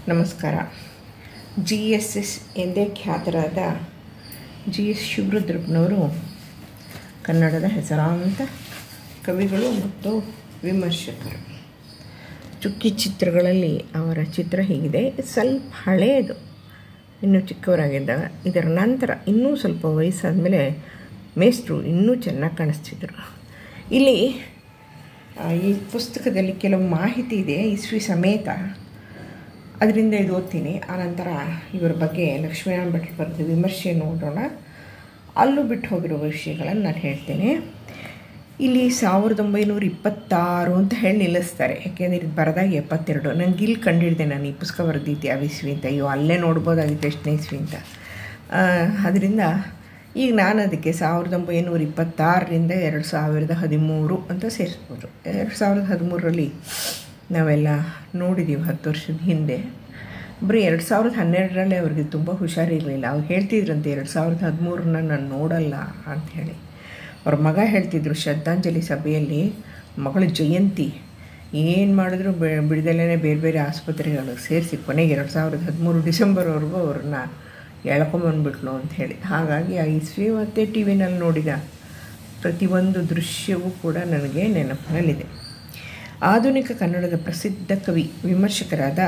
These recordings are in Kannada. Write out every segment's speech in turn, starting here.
ನಮಸ್ಕಾರ ಜಿ ಎಸ್ ಎಸ್ ಎಂದೇ ಖ್ಯಾತರಾದ ಜಿ ಎಸ್ ಶಿವರುದ್ರಪ್ಪನವರು ಕನ್ನಡದ ಹೆಸರಾಂತ ಕವಿಗಳು ಮತ್ತು ವಿಮರ್ಶಕರು ಚುಕ್ಕಿ ಚಿತ್ರಗಳಲ್ಲಿ ಅವರ ಚಿತ್ರ ಹೀಗಿದೆ ಸ್ವಲ್ಪ ಹಳೆಯದು ಇನ್ನೂ ಚಿಕ್ಕವರಾಗಿದ್ದಾಗ ಇದರ ನಂತರ ಇನ್ನೂ ಸ್ವಲ್ಪ ವಯಸ್ಸಾದಮೇಲೆ ಮೇಷ್ಟ್ರು ಇನ್ನೂ ಚೆನ್ನಾಗಿ ಕಾಣಿಸ್ತಿದ್ರು ಇಲ್ಲಿ ಆ, ಈ ಪುಸ್ತಕದಲ್ಲಿ ಕೆಲವು ಮಾಹಿತಿ ಇದೆ ಇಸ್ವಿ ಸಮೇತ ಅದರಿಂದ ಇದು ಓದ್ತೀನಿ ಆನಂತರ ಇವರ ಬಗ್ಗೆ ಲಕ್ಷ್ಮೀನಾರಾಯಣ ಭಟ್ರು ಬರೆದ ವಿಮರ್ಶೆ ನೋಡೋಣ ಅಲ್ಲೂ ಬಿಟ್ಟು ಹೋಗಿರೋ ವಿಷಯಗಳನ್ನು ನಾನು ಹೇಳ್ತೇನೆ ಇಲ್ಲಿ ಸಾವಿರದ ಒಂಬೈನೂರ ಇಪ್ಪತ್ತಾರು ಅಂತ ಹೇಳಿ ನಿಲ್ಲಿಸ್ತಾರೆ ಯಾಕೆಂದರೆ ಇದು ಬರೆದಾಗ ಎಪ್ಪತ್ತೆರಡು ನಂಗೆ ಇಲ್ಲಿ ಕಂಡಿಡಿದೆ ನಾನು ಈ ಪುಸ್ತಕ ಬರೆದಿದ್ದೆ ಯಾವ ಇಸ್ವಿ ಅಂತ ಅಯ್ಯೋ ಅಲ್ಲೇ ನೋಡ್ಬೋದಾಗಿತ್ತು ಎಷ್ಟನೇ ಇಸ್ವಿ ಅಂತ ಅದರಿಂದ ಈಗ ನಾನು ಅದಕ್ಕೆ ಸಾವಿರದ ಒಂಬೈನೂರ ಇಪ್ಪತ್ತಾರರಿಂದ ಎರಡು ಸಾವಿರದ ಹದಿಮೂರು ಅಂತ ಸೇರಿಸ್ಬೋದು ಎರಡು ಸಾವಿರದ ಹದಿಮೂರರಲ್ಲಿ ನಾವೆಲ್ಲ ನೋಡಿದ್ದೀವಿ ಹತ್ತು ವರ್ಷದ ಹಿಂದೆ ಬರೀ ಎರಡು ಸಾವಿರದ ಹನ್ನೆರಡರಲ್ಲೇ ಅವ್ರಿಗೆ ತುಂಬ ಹುಷಾರಿರಲಿಲ್ಲ ಅವ್ರು ಹೇಳ್ತಿದ್ರಂತೆ ಎರಡು ಸಾವಿರದ ಹದಿಮೂರನ್ನ ನಾನು ನೋಡಲ್ಲ ಅಂಥೇಳಿ ಅವ್ರ ಮಗ ಹೇಳ್ತಿದ್ರು ಶ್ರದ್ಧಾಂಜಲಿ ಸಭೆಯಲ್ಲಿ ಮಗಳ ಜಯಂತಿ ಏನು ಮಾಡಿದ್ರು ಬೆ ಬಿಡದಲ್ಲೇ ಬೇರೆ ಬೇರೆ ಆಸ್ಪತ್ರೆಗಳಿಗೆ ಸೇರಿಸಿ ಕೊನೆಗೆ ಎರಡು ಸಾವಿರದ ಹದಿಮೂರು ಡಿಸೆಂಬರ್ವರೆಗೂ ಅವ್ರನ್ನ ಎಳ್ಕೊಂಬಂದ್ಬಿಟ್ಲು ಅಂತ ಹೇಳಿ ಹಾಗಾಗಿ ಆ ಇಸ್ವಿ ಮತ್ತು ಟಿ ವಿನಲ್ಲಿ ನೋಡಿದ ಪ್ರತಿಯೊಂದು ದೃಶ್ಯವೂ ಕೂಡ ನನಗೆ ನೆನಪಿನಲ್ಲಿದೆ ಆಧುನಿಕ ಕನ್ನಡದ ಪ್ರಸಿದ್ಧ ಕವಿ ವಿಮರ್ಶಕರಾದ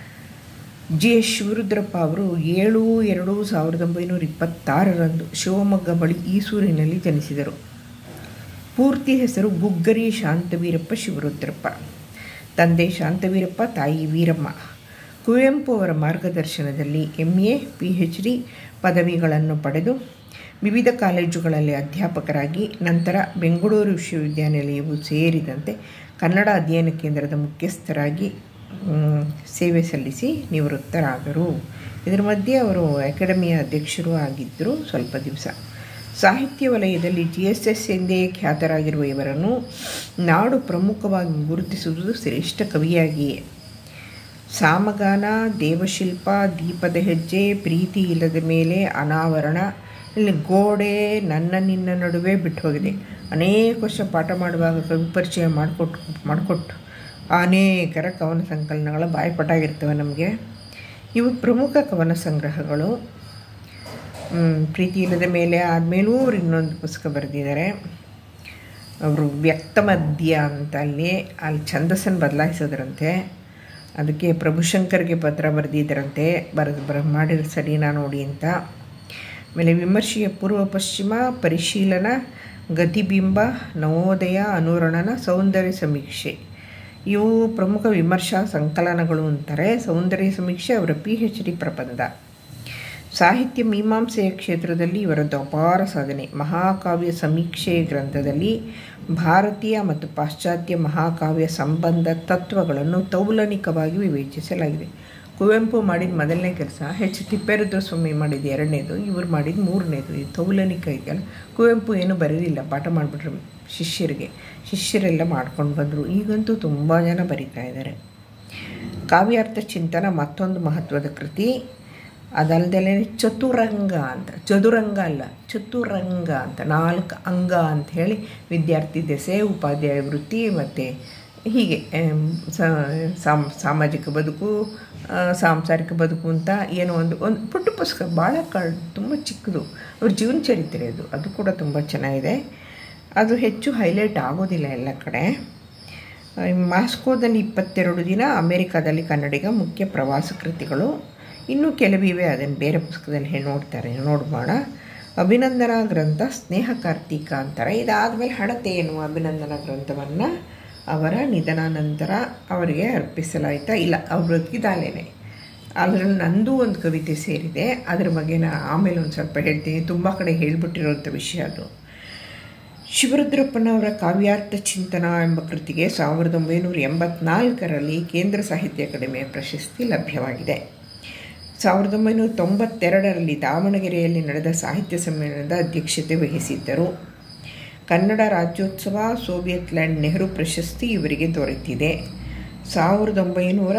ಜಿ ಎಸ್ ಶಿವರುದ್ರಪ್ಪ ಅವರು ಏಳು ಎರಡು ಸಾವಿರದ ಒಂಬೈನೂರ ಇಪ್ಪತ್ತಾರರಂದು ಶಿವಮೊಗ್ಗ ಬಳಿ ಈಸೂರಿನಲ್ಲಿ ಜನಿಸಿದರು ಪೂರ್ತಿ ಹೆಸರು ಗುಗ್ಗರಿ ಶಾಂತವೀರಪ್ಪ ಶಿವರುದ್ರಪ್ಪ ತಂದೆ ಶಾಂತವೀರಪ್ಪ ತಾಯಿ ವೀರಮ್ಮ ಕುವೆಂಪು ಅವರ ಮಾರ್ಗದರ್ಶನದಲ್ಲಿ M A P H D ಪದವಿಗಳನ್ನು ಪಡೆದು ವಿವಿಧ ಕಾಲೇಜುಗಳಲ್ಲಿ ಅಧ್ಯಾಪಕರಾಗಿ ನಂತರ ಬೆಂಗಳೂರು ವಿಶ್ವವಿದ್ಯಾನಿಲಯವು ಸೇರಿದಂತೆ ಕನ್ನಡ ಅಧ್ಯಯನ ಕೇಂದ್ರದ ಮುಖ್ಯಸ್ಥರಾಗಿ ಮ್, ಸೇವೆ ಸಲ್ಲಿಸಿ ನಿವೃತ್ತರಾದರು ಇದರ ಮಧ್ಯೆ ಅವರು ಅಕಾಡೆಮಿಯ ಅಧ್ಯಕ್ಷರೂ ಆಗಿದ್ದರು ಸ್ವಲ್ಪ ದಿವಸ ಸಾಹಿತ್ಯ ವಲಯದಲ್ಲಿ ಜಿ ಎಸ್ ಎಸ್ ಎಂದೇ ಖ್ಯಾತರಾಗಿರುವ ಇವರನ್ನು ನಾಡು ಪ್ರಮುಖವಾಗಿ ಗುರುತಿಸುವುದು ಶ್ರೇಷ್ಠ ಕವಿಯಾಗಿಯೇ ಸಾಮಗಾನ ದೇವಶಿಲ್ಪ ದೀಪದ ಹೆಜ್ಜೆ ಪ್ರೀತಿ ಇಲ್ಲದ ಮೇಲೆ ಅನಾವರಣ ಇಲ್ಲಿ ಗೋಡೆ ನನ್ನ ನಿನ್ನ ನಡುವೆ ಬಿಟ್ಟು ಹೋಗಿದೆ ಅನೇಕ ವರ್ಷ ಪಾಠ ಮಾಡುವಾಗ ಕವಿ ಪರಿಚಯ ಮಾಡಿಕೊಟ್ಟು ಮಾಡಿಕೊಟ್ಟು ಅನೇಕರ ಕವನ ಸಂಕಲನಗಳ ಬಾಯ್ಪಟ್ಟಾಗಿರ್ತವೆ ನಮಗೆ ಇವು ಪ್ರಮುಖ ಕವನ ಸಂಗ್ರಹಗಳು ಮ್, ಪ್ರೀತಿ ಇಲ್ಲದ ಮೇಲೆ ಆದಮೇಲೂ ಅವ್ರು ಇನ್ನೊಂದು ಪುಸ್ತಕ ಬರೆದಿದ್ದಾರೆ ಅವರು ವ್ಯಕ್ತ ಮಧ್ಯ ಅಂತ ಅಲ್ಲಿ ಅಲ್ಲಿ ಛಂದಸ್ಸನ್ನು ಬದಲಾಯಿಸೋದ್ರಂತೆ ಅದಕ್ಕೆ ಪ್ರಭುಶಂಕರ್ಗೆ ಪತ್ರ ಬರೆದಿದ್ದರಂತೆ ಬರೆದು ಬರ ಮಾಡಿದ್ರೆ ಸರಿನಾ ನೋಡಿ ಅಂತ ಆಮೇಲೆ ವಿಮರ್ಶೆಯ ಪೂರ್ವ ಪಶ್ಚಿಮ ಪರಿಶೀಲನ ಗತಿಬಿಂಬ ನವೋದಯ ಅನುರಣನ ಸೌಂದರ್ಯ ಸಮೀಕ್ಷೆ ಇವು ಪ್ರಮುಖ ವಿಮರ್ಶಾ ಸಂಕಲನಗಳು ಅಂತಾರೆ ಸೌಂದರ್ಯ ಸಮೀಕ್ಷೆ ಅವರ ಪಿ ಎಚ್ ಡಿ ಪ್ರಬಂಧ ಸಾಹಿತ್ಯ ಮೀಮಾಂಸೆಯ ಕ್ಷೇತ್ರದಲ್ಲಿ ಇವರದ್ದು ಅಪಾರ ಸಾಧನೆ ಮಹಾಕಾವ್ಯ ಸಮೀಕ್ಷೆ ಗ್ರಂಥದಲ್ಲಿ ಭಾರತೀಯ ಮತ್ತು ಪಾಶ್ಚಾತ್ಯ ಮಹಾಕಾವ್ಯ ಸಂಬಂಧ ತತ್ವಗಳನ್ನು ತೌಲನಿಕವಾಗಿ ವಿವೇಚಿಸಲಾಗಿದೆ ಕುವೆಂಪು ಮಾಡಿದ ಮೊದಲನೇ ಕೆಲಸ ಎಚ್ ತಿಪ್ಪೇರುದ್ರಸ್ವಾಮಿ ಮಾಡಿದ ಎರಡನೇದು ಇವ್ರು ಮಾಡಿದ ಮೂರನೇದು ಇದು ತೌಲನಿಕ ಇದೆಯಲ್ಲ ಕುವೆಂಪು ಏನು ಬರೀಲಿಲ್ಲ ಪಾಠ ಮಾಡಿಬಿಟ್ರು ಶಿಷ್ಯರಿಗೆ ಶಿಷ್ಯರೆಲ್ಲ ಮಾಡ್ಕೊಂಡು ಬಂದರು ಈಗಂತೂ ತುಂಬ ಜನ ಬರೀತಾ ಇದ್ದಾರೆ ಕಾವ್ಯಾರ್ಥ ಚಿಂತನ ಮತ್ತೊಂದು ಮಹತ್ವದ ಕೃತಿ ಅದಲ್ಲದೆ ಚತುರಂಗ ಅಂತ ಚದುರಂಗ ಅಲ್ಲ ಚತುರಂಗ ಅಂತ ನಾಲ್ಕು ಅಂಗ ಅಂತ ಹೇಳಿ ವಿದ್ಯಾರ್ಥಿ ದೆಸೆ ಉಪಾಧ್ಯಾಯ ವೃತ್ತಿ ಮತ್ತು ಹೀಗೆ ಆಮ್, ಸ- ಸಾಮ್ ಸಾಮಾಜಿಕ ಬದುಕು ಆ, ಸಾಂಸಾರಿಕ ಬದುಕು ಅಂತ ಏನೋ ಒಂದು ಒಂದು ಪುಟ್ಟ ಪುಸ್ತಕ ಭಾಳ ಕ ತುಂಬ ಚಿಕ್ಕದು ಅವ್ರ ಜೀವನ ಚರಿತ್ರೆ ಅದು ಅದು ಕೂಡ ತುಂಬ ಚೆನ್ನಾಗಿದೆ ಅದು ಹೆಚ್ಚು ಹೈಲೈಟ್ ಆಗೋದಿಲ್ಲ ಎಲ್ಲ ಕಡೆ ಆ, ಮಾಸ್ಕೋದಲ್ಲಿ ಇಪ್ಪತ್ತೆರಡು ದಿನ ಅಮೇರಿಕಾದಲ್ಲಿ ಕನ್ನಡಿಗ ಮುಖ್ಯ ಪ್ರವಾಸ ಕೃತಿಗಳು ಇನ್ನೂ ಕೆಲವಿವೆ ಅದನ್ನು ಬೇರೆ ಪುಸ್ತಕದಲ್ಲಿ ಹೇಳಿ ನೋಡ್ತಾರೆ ನೋಡ್ಬೋಣ ಅಭಿನಂದನಾ ಗ್ರಂಥ ಸ್ನೇಹ ಕಾರ್ತಿಕ ಅಂತಾರೆ ಇದಾದಮೇಲೆ ಹಣತೆ ಎನ್ನುವ ಅಭಿನಂದನಾ ಗ್ರಂಥವನ್ನು ಅವರ ನಿಧನ ನಂತರ ಅವರಿಗೆ ಅರ್ಪಿಸಲಾಯ್ತಾ ಇಲ್ಲ ಅವ್ರು ಬದುಕಿದಾಲೇನೆ ಅದರಲ್ಲಿ ನಂದು ಒಂದು ಕವಿತೆ ಸೇರಿದೆ ಅದ್ರ ಬಗ್ಗೆ ನಾನು ಆಮೇಲೆ ಒಂದು ಸ್ವಲ್ಪ ಹೇಳ್ತೀನಿ ತುಂಬ ಕಡೆ ಹೇಳಿಬಿಟ್ಟಿರೋಂಥ ವಿಷಯ ಅದು ಶಿವರುದ್ರಪ್ಪನವರ ಕಾವ್ಯಾರ್ಥ ಚಿಂತನ ಎಂಬ ಕೃತಿಗೆ ಸಾವಿರದ ಒಂಬೈನೂರ ಎಂಬತ್ನಾಲ್ಕರಲ್ಲಿ ಕೇಂದ್ರ ಸಾಹಿತ್ಯ ಅಕಾಡೆಮಿಯ ಪ್ರಶಸ್ತಿ ಲಭ್ಯವಾಗಿದೆ ಸಾವಿರದ ಒಂಬೈನೂರ ತೊಂಬತ್ತೆರಡರಲ್ಲಿ ದಾವಣಗೆರೆಯಲ್ಲಿ ನಡೆದ ಸಾಹಿತ್ಯ ಸಮ್ಮೇಳನದ ಅಧ್ಯಕ್ಷತೆ ವಹಿಸಿದ್ದರು ಕನ್ನಡ ರಾಜ್ಯೋತ್ಸವ ಸೋವಿಯತ್ ಲ್ಯಾಂಡ್ ನೆಹರು ಪ್ರಶಸ್ತಿ ಇವರಿಗೆ ದೊರೆತಿದೆ ಸಾವಿರದ ಒಂಬೈನೂರ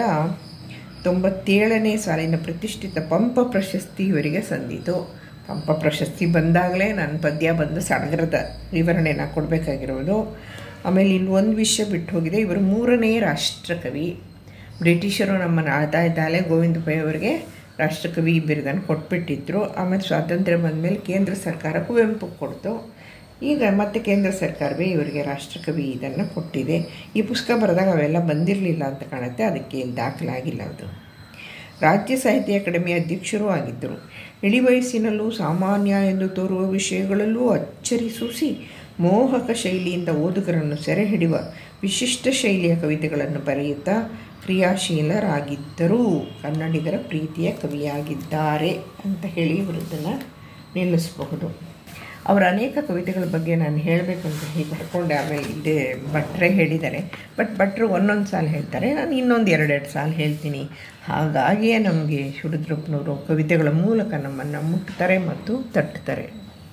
ತೊಂಬತ್ತೇಳನೇ ಸಾಲಿನ ಪ್ರತಿಷ್ಠಿತ ಪಂಪ ಪ್ರಶಸ್ತಿ ಇವರಿಗೆ ಸಂದಿತು ಪಂಪ ಪ್ರಶಸ್ತಿ ಬಂದಾಗಲೇ ನನ್ನ ಪದ್ಯ ಬಂದು ಸಡಗರದ ವಿವರಣೆನ ಕೊಡಬೇಕಾಗಿರೋದು ಆಮೇಲೆ ಇಲ್ಲಿ ಒಂದು ವಿಷಯ ಬಿಟ್ಟು ಹೋಗಿದೆ ಇವರು ಮೂರನೇ ರಾಷ್ಟ್ರಕವಿ ಬ್ರಿಟಿಷರು ನಮ್ಮನ್ನು ಆಳ್ತಾ ಇದ್ದಾಲೆ ಗೋವಿಂದ ಪೈ ಅವರಿಗೆ ರಾಷ್ಟ್ರಕವಿ ಬಿರುದನ್ನು ಕೊಟ್ಬಿಟ್ಟಿದ್ರು ಆಮೇಲೆ ಸ್ವಾತಂತ್ರ್ಯ ಬಂದಮೇಲೆ ಕೇಂದ್ರ ಸರ್ಕಾರ ಕುವೆಂಪು ಕೊಡ್ತು ಈಗ ಮತ್ತೆ ಕೇಂದ್ರ ಸರ್ಕಾರವೇ ಇವರಿಗೆ ರಾಷ್ಟ್ರಕವಿ ಇದನ್ನು ಕೊಟ್ಟಿದೆ ಈ ಪುಸ್ತಕ ಬರೆದಾಗ ಅವೆಲ್ಲ ಬಂದಿರಲಿಲ್ಲ ಅಂತ ಕಾಣುತ್ತೆ ಅದಕ್ಕೆ ದಾಖಲಾಗಿಲ್ಲ ಅದು ರಾಜ್ಯ ಸಾಹಿತ್ಯ ಅಕಾಡೆಮಿ ಅಧ್ಯಕ್ಷರೂ ಆಗಿದ್ದರು ಇಳಿ ವಯಸ್ಸಿನಲ್ಲೂ ಸಾಮಾನ್ಯ ಎಂದು ತೋರುವ ವಿಷಯಗಳಲ್ಲೂ ಅಚ್ಚರಿ ಸೂಸಿ ಮೋಹಕ ಶೈಲಿಯಿಂದ ಓದುಗರನ್ನು ಸೆರೆ ಹಿಡಿಯುವ ವಿಶಿಷ್ಟ ಶೈಲಿಯ ಕವಿತೆಗಳನ್ನು ಬರೆಯುತ್ತಾ ಕ್ರಿಯಾಶೀಲರಾಗಿದ್ದರೂ ಕನ್ನಡಿಗರ ಪ್ರೀತಿಯ ಕವಿಯಾಗಿದ್ದಾರೆ ಅಂತ ಹೇಳಿ ಇವರದನ್ನು ನಿಲ್ಲಿಸಬಹುದು ಅವರ ಅನೇಕ ಕವಿತೆಗಳ ಬಗ್ಗೆ ನಾನು ಹೇಳಬೇಕಂತ ಹೀಗೆ ಬರ್ಕೊಂಡೆ ಆಮೇಲೆ ಇಲ್ಲದೆ ಭಟ್ರೆ ಹೇಳಿದ್ದಾರೆ ಬಟ್ ಭಟ್ರು ಒಂದೊಂದು ಸಾಲು ಹೇಳ್ತಾರೆ ನಾನು ಇನ್ನೊಂದು ಎರಡೆರಡು ಸಾಲು ಹೇಳ್ತೀನಿ ಹಾಗಾಗಿಯೇ ನಮಗೆ ಶಿವರುದ್ರಪ್ಪನವರು ಕವಿತೆಗಳ ಮೂಲಕ ನಮ್ಮನ್ನು ಮುಟ್ತಾರೆ ಮತ್ತು ತಟ್ಟುತ್ತಾರೆ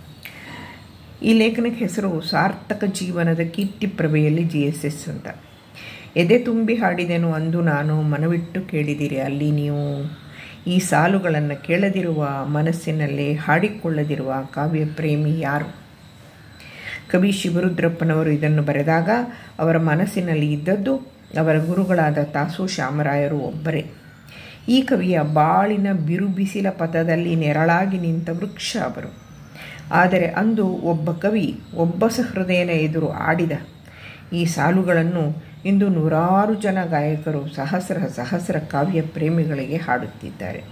ಈ ಲೇಖನಕ್ಕೆ ಹೆಸರು ಸಾರ್ಥಕ ಜೀವನದ ಕೀರ್ತಿ ಪ್ರಭೆಯಲ್ಲಿ ಜಿ ಎಸ್ ಎಸ್ ಅಂತ ಎದೆ ತುಂಬಿ ಹಾಡಿದೆನು ಅಂದು ನಾನು ಮನವಿಟ್ಟು ಕೇಳಿದಿರಿ ಅಲ್ಲಿ ನೀವು ಈ ಸಾಲುಗಳನ್ನು ಕೇಳದಿರುವ ಮನಸ್ಸಿನಲ್ಲಿ ಹಾಡಿಕೊಳ್ಳದಿರುವ ಕಾವ್ಯ ಪ್ರೇಮಿ ಯಾರು ಕವಿ ಶಿವರುದ್ರಪ್ಪನವರು ಇದನ್ನು ಬರೆದಾಗ ಅವರ ಮನಸ್ಸಿನಲ್ಲಿ ಇದ್ದದ್ದು ಅವರ ಗುರುಗಳಾದ ತಾಸು ಶ್ಯಾಮರಾಯರು ಒಬ್ಬರೇ ಈ ಕವಿಯ ಬಾಳಿನ ಬಿರುಬಿಸಿಲ ಪಥದಲ್ಲಿ ನೆರಳಾಗಿ ನಿಂತ ವೃಕ್ಷ ಅವರು ಆದರೆ ಅಂದು ಒಬ್ಬ ಕವಿ ಒಬ್ಬ ಸಹೃದಯನ ಎದುರು ಆಡಿದ ಈ ಸಾಲುಗಳನ್ನು ಇಂದು ನೂರಾರು ಜನ ಗಾಯಕರು ಸಹಸ್ರ ಸಹಸ್ರ ಕಾವ್ಯ ಪ್ರೇಮಿಗಳಿಗೆ ಹಾಡುತ್ತಿದ್ದಾರೆ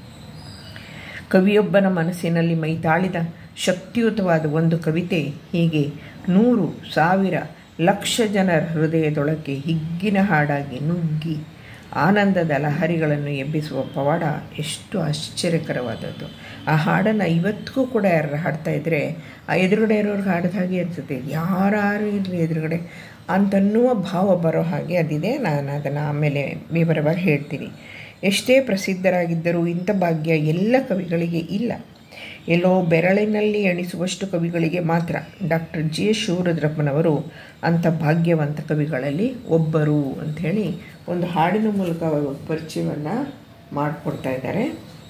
ಕವಿಯೊಬ್ಬನ ಮನಸ್ಸಿನಲ್ಲಿ ಮೈತಾಳಿದ ಶಕ್ತಿಯುತವಾದ ಒಂದು ಕವಿತೆ ಹೀಗೆ ನೂರು ಸಾವಿರ ಲಕ್ಷ ಜನರ ಹೃದಯದೊಳಕ್ಕೆ ಹಿಗ್ಗಿನ ಹಾಡಾಗಿ ನುಗ್ಗಿ ಆನಂದದ ಲಹರಿಗಳನ್ನು ಎಬ್ಬಿಸುವ ಪವಾಡ ಎಷ್ಟು ಆಶ್ಚರ್ಯಕರವಾದದ್ದು ಆ ಹಾಡನ್ನು ಇವತ್ತಿಗೂ ಕೂಡ ಯಾರು ಹಾಡ್ತಾ ಇದ್ದರೆ ಆ ಎದುರುಗಡೆ ಇರೋರ್ಗೆ ಹಾಡಿದ ಹಾಗೆ ಅನಿಸುತ್ತೆ ಯಾರು ಇರಲಿ ಎದುರುಗಡೆ ಅಂತನ್ನುವ ಭಾವ ಬರೋ ಹಾಗೆ ಅದಿದೆ ನಾನು ಅದನ್ನು ಆಮೇಲೆ ವಿವರವಾಗಿ ಹೇಳ್ತೀನಿ ಎಷ್ಟೇ ಪ್ರಸಿದ್ಧರಾಗಿದ್ದರೂ ಇಂಥ ಭಾಗ್ಯ ಎಲ್ಲ ಕವಿಗಳಿಗೆ ಇಲ್ಲ ಎಲ್ಲೋ ಬೆರಳಿನಲ್ಲಿ ಎಣಿಸುವಷ್ಟು ಕವಿಗಳಿಗೆ ಮಾತ್ರ ಡಾಕ್ಟರ್ ಜಿ ಎಸ್ ಶಿವರುದ್ರಪ್ಪನವರು ಅಂಥ ಭಾಗ್ಯವಂತ ಕವಿಗಳಲ್ಲಿ ಒಬ್ಬರು ಅಂಥೇಳಿ ಒಂದು ಹಾಡಿನ ಮೂಲಕ ಅವರು ಪರಿಚಯವನ್ನು ಮಾಡಿಕೊಡ್ತಾ ಇದ್ದಾರೆ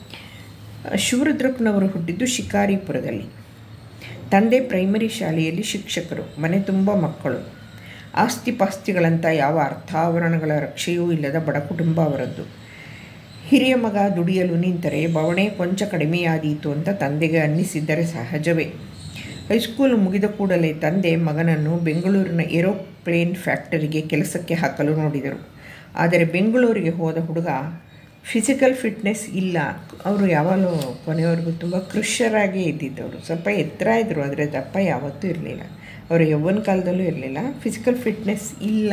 ಶಿವರುದ್ರಪ್ಪನವರು ಹುಟ್ಟಿದ್ದು ಶಿಕಾರಿಪುರದಲ್ಲಿ ತಂದೆ ಪ್ರೈಮರಿ ಶಾಲೆಯಲ್ಲಿ ಶಿಕ್ಷಕರು ಮನೆ ತುಂಬ ಮಕ್ಕಳು ಆಸ್ತಿ ಪಾಸ್ತಿಗಳಂಥ ಯಾವ ಅರ್ಥಾವರಣಗಳ ರಕ್ಷೆಯೂ ಇಲ್ಲದ ಬಡ ಕುಟುಂಬ ಅವರದ್ದು ಹಿರಿಯ ಮಗ ದುಡಿಯಲು ನಿಂತರೆ ಬವಣೆ ಕೊಂಚ ಕಡಿಮೆಯಾದೀತು ಅಂತ ತಂದೆಗೆ ಅನ್ನಿಸಿದ್ದರೆ ಸಹಜವೇ ಹೈಸ್ಕೂಲ್ ಮುಗಿದ ಕೂಡಲೇ ತಂದೆ ಮಗನನ್ನು ಬೆಂಗಳೂರಿನ ಏರೋಪ್ಲೇನ್ ಫ್ಯಾಕ್ಟರಿಗೆ ಕೆಲಸಕ್ಕೆ ಹಾಕಲು ನೋಡಿದರು ಆದರೆ ಬೆಂಗಳೂರಿಗೆ ಹೋದ ಹುಡುಗ ಫಿಸಿಕಲ್ ಫಿಟ್ನೆಸ್ ಇಲ್ಲ ಅವರು ಯಾವಾಗಲೂ ಕೊನೆಯವರೆಗೂ ತುಂಬ ಕೃಷ್ಯರಾಗೇ ಇದ್ದಿದ್ದವರು ಸ್ವಲ್ಪ ಎತ್ತರ ಇದ್ದರು ಆದರೆ ದಪ್ಪ ಯಾವತ್ತೂ ಇರಲಿಲ್ಲ ಅವರು ಯೌವನ ಕಾಲದಲ್ಲೂ ಇರಲಿಲ್ಲ ಫಿಸಿಕಲ್ ಫಿಟ್ನೆಸ್ ಇಲ್ಲ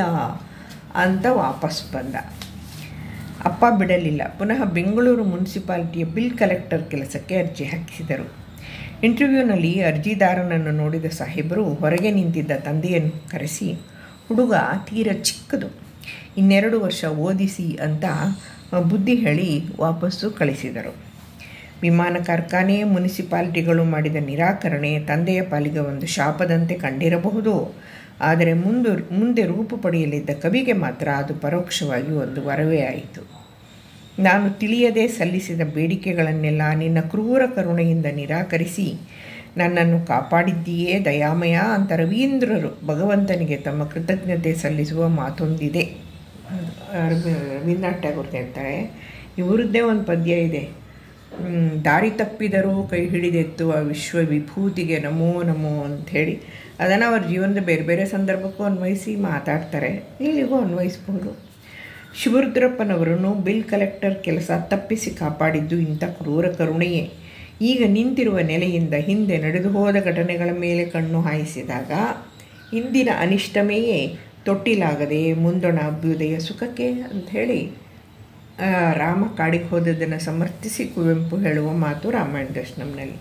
ಅಂತ ವಾಪಸ್ ಬಂದ ಅಪ್ಪ ಬಿಡಲಿಲ್ಲ ಪುನಃ ಬೆಂಗಳೂರು ಮುನ್ಸಿಪಾಲಿಟಿಯ ಬಿಲ್ ಕಲೆಕ್ಟರ್ ಕೆಲಸಕ್ಕೆ ಅರ್ಜಿ ಹಾಕಿಸಿದರು ಇಂಟರ್ವ್ಯೂನಲ್ಲಿ ಅರ್ಜಿದಾರನನ್ನು ನೋಡಿದ ಸಾಹೇಬರು ಹೊರಗೆ ನಿಂತಿದ್ದ ತಂದೆಯನ್ನು ಕರೆಸಿ ಹುಡುಗ ತೀರ ಚಿಕ್ಕದು ಇನ್ನೆರಡು ವರ್ಷ ಓದಿಸಿ ಅಂತ ಬುದ್ಧಿ ಹೇಳಿ ವಾಪಸ್ಸು ಕಳಿಸಿದರು ವಿಮಾನ ಕಾರ್ಖಾನೆ ಮುನಿಸಿಪಾಲಿಟಿಗಳು ಮಾಡಿದ ನಿರಾಕರಣೆ ತಂದೆಯ ಪಾಲಿಗೆ ಒಂದು ಶಾಪದಂತೆ ಕಂಡಿರಬಹುದು ಆದರೆ ಮುಂದು ಮುಂದೆ ರೂಪು ಪಡೆಯಲಿದ್ದ ಕವಿಗೆ ಮಾತ್ರ ಅದು ಪರೋಕ್ಷವಾಗಿ ಒಂದು ವರವೇ ಆಯಿತು ನಾನು ತಿಳಿಯದೆ ಸಲ್ಲಿಸಿದ ಬೇಡಿಕೆಗಳನ್ನೆಲ್ಲ ನಿನ್ನ ಕ್ರೂರ ಕರುಣೆಯಿಂದ ನಿರಾಕರಿಸಿ ನನ್ನನ್ನು ಕಾಪಾಡಿದ್ದೀಯೇ ದಯಾಮಯ ಅಂತ ರವೀಂದ್ರರು ಭಗವಂತನಿಗೆ ತಮ್ಮ ಕೃತಜ್ಞತೆ ಸಲ್ಲಿಸುವ ಮಾತೊಂದಿದೆ ರವೀಂದ್ರನಾಥ್ ಟ್ಯಾಗೋರ್ ಹೇಳ್ತಾರೆ ಇವರದ್ದೇ ಒಂದು ಪದ್ಯ ಇದೆ ದಾರಿ ತಪ್ಪಿದರೂ ಕೈ ಹಿಡಿದೆತ್ತುವ ವಿಶ್ವ ವಿಭೂತಿಗೆ ನಮೋ ನಮೋ ಅಂಥೇಳಿ ಅದನ್ನು ಅವ್ರ ಜೀವನದ ಬೇರೆ ಬೇರೆ ಸಂದರ್ಭಕ್ಕೂ ಅನ್ವಯಿಸಿ ಮಾತಾಡ್ತಾರೆ ಇಲ್ಲಿಗೂ ಅನ್ವಯಿಸ್ಬೋದು ಶಿವರುದ್ರಪ್ಪನವರನ್ನು ಬಿಲ್ ಕಲೆಕ್ಟರ್ ಕೆಲಸ ತಪ್ಪಿಸಿ ಕಾಪಾಡಿದ್ದು ಇಂಥ ಕ್ರೂರ ಕರುಣೆಯೇ ಈಗ ನಿಂತಿರುವ ನೆಲೆಯಿಂದ ಹಿಂದೆ ನಡೆದು ಹೋದ ಘಟನೆಗಳ ಮೇಲೆ ಕಣ್ಣು ಹಾಯಿಸಿದಾಗ ಇಂದಿನ ಅನಿಷ್ಟಮೆಯೇ ತೊಟ್ಟಿಲಾಗದೆ ಮುಂದೊಣ ಅಭ್ಯುದಯ ಸುಖಕ್ಕೆ ಅಂಥೇಳಿ ರಾಮ ಕಾಡಿಗೆ ಹೋದದನ್ನು ಸಮರ್ಥಿಸಿ ಕುವೆಂಪು ಹೇಳುವ ಮಾತು ರಾಮಾಯಣ ದರ್ಶನಂನಲ್ಲಿ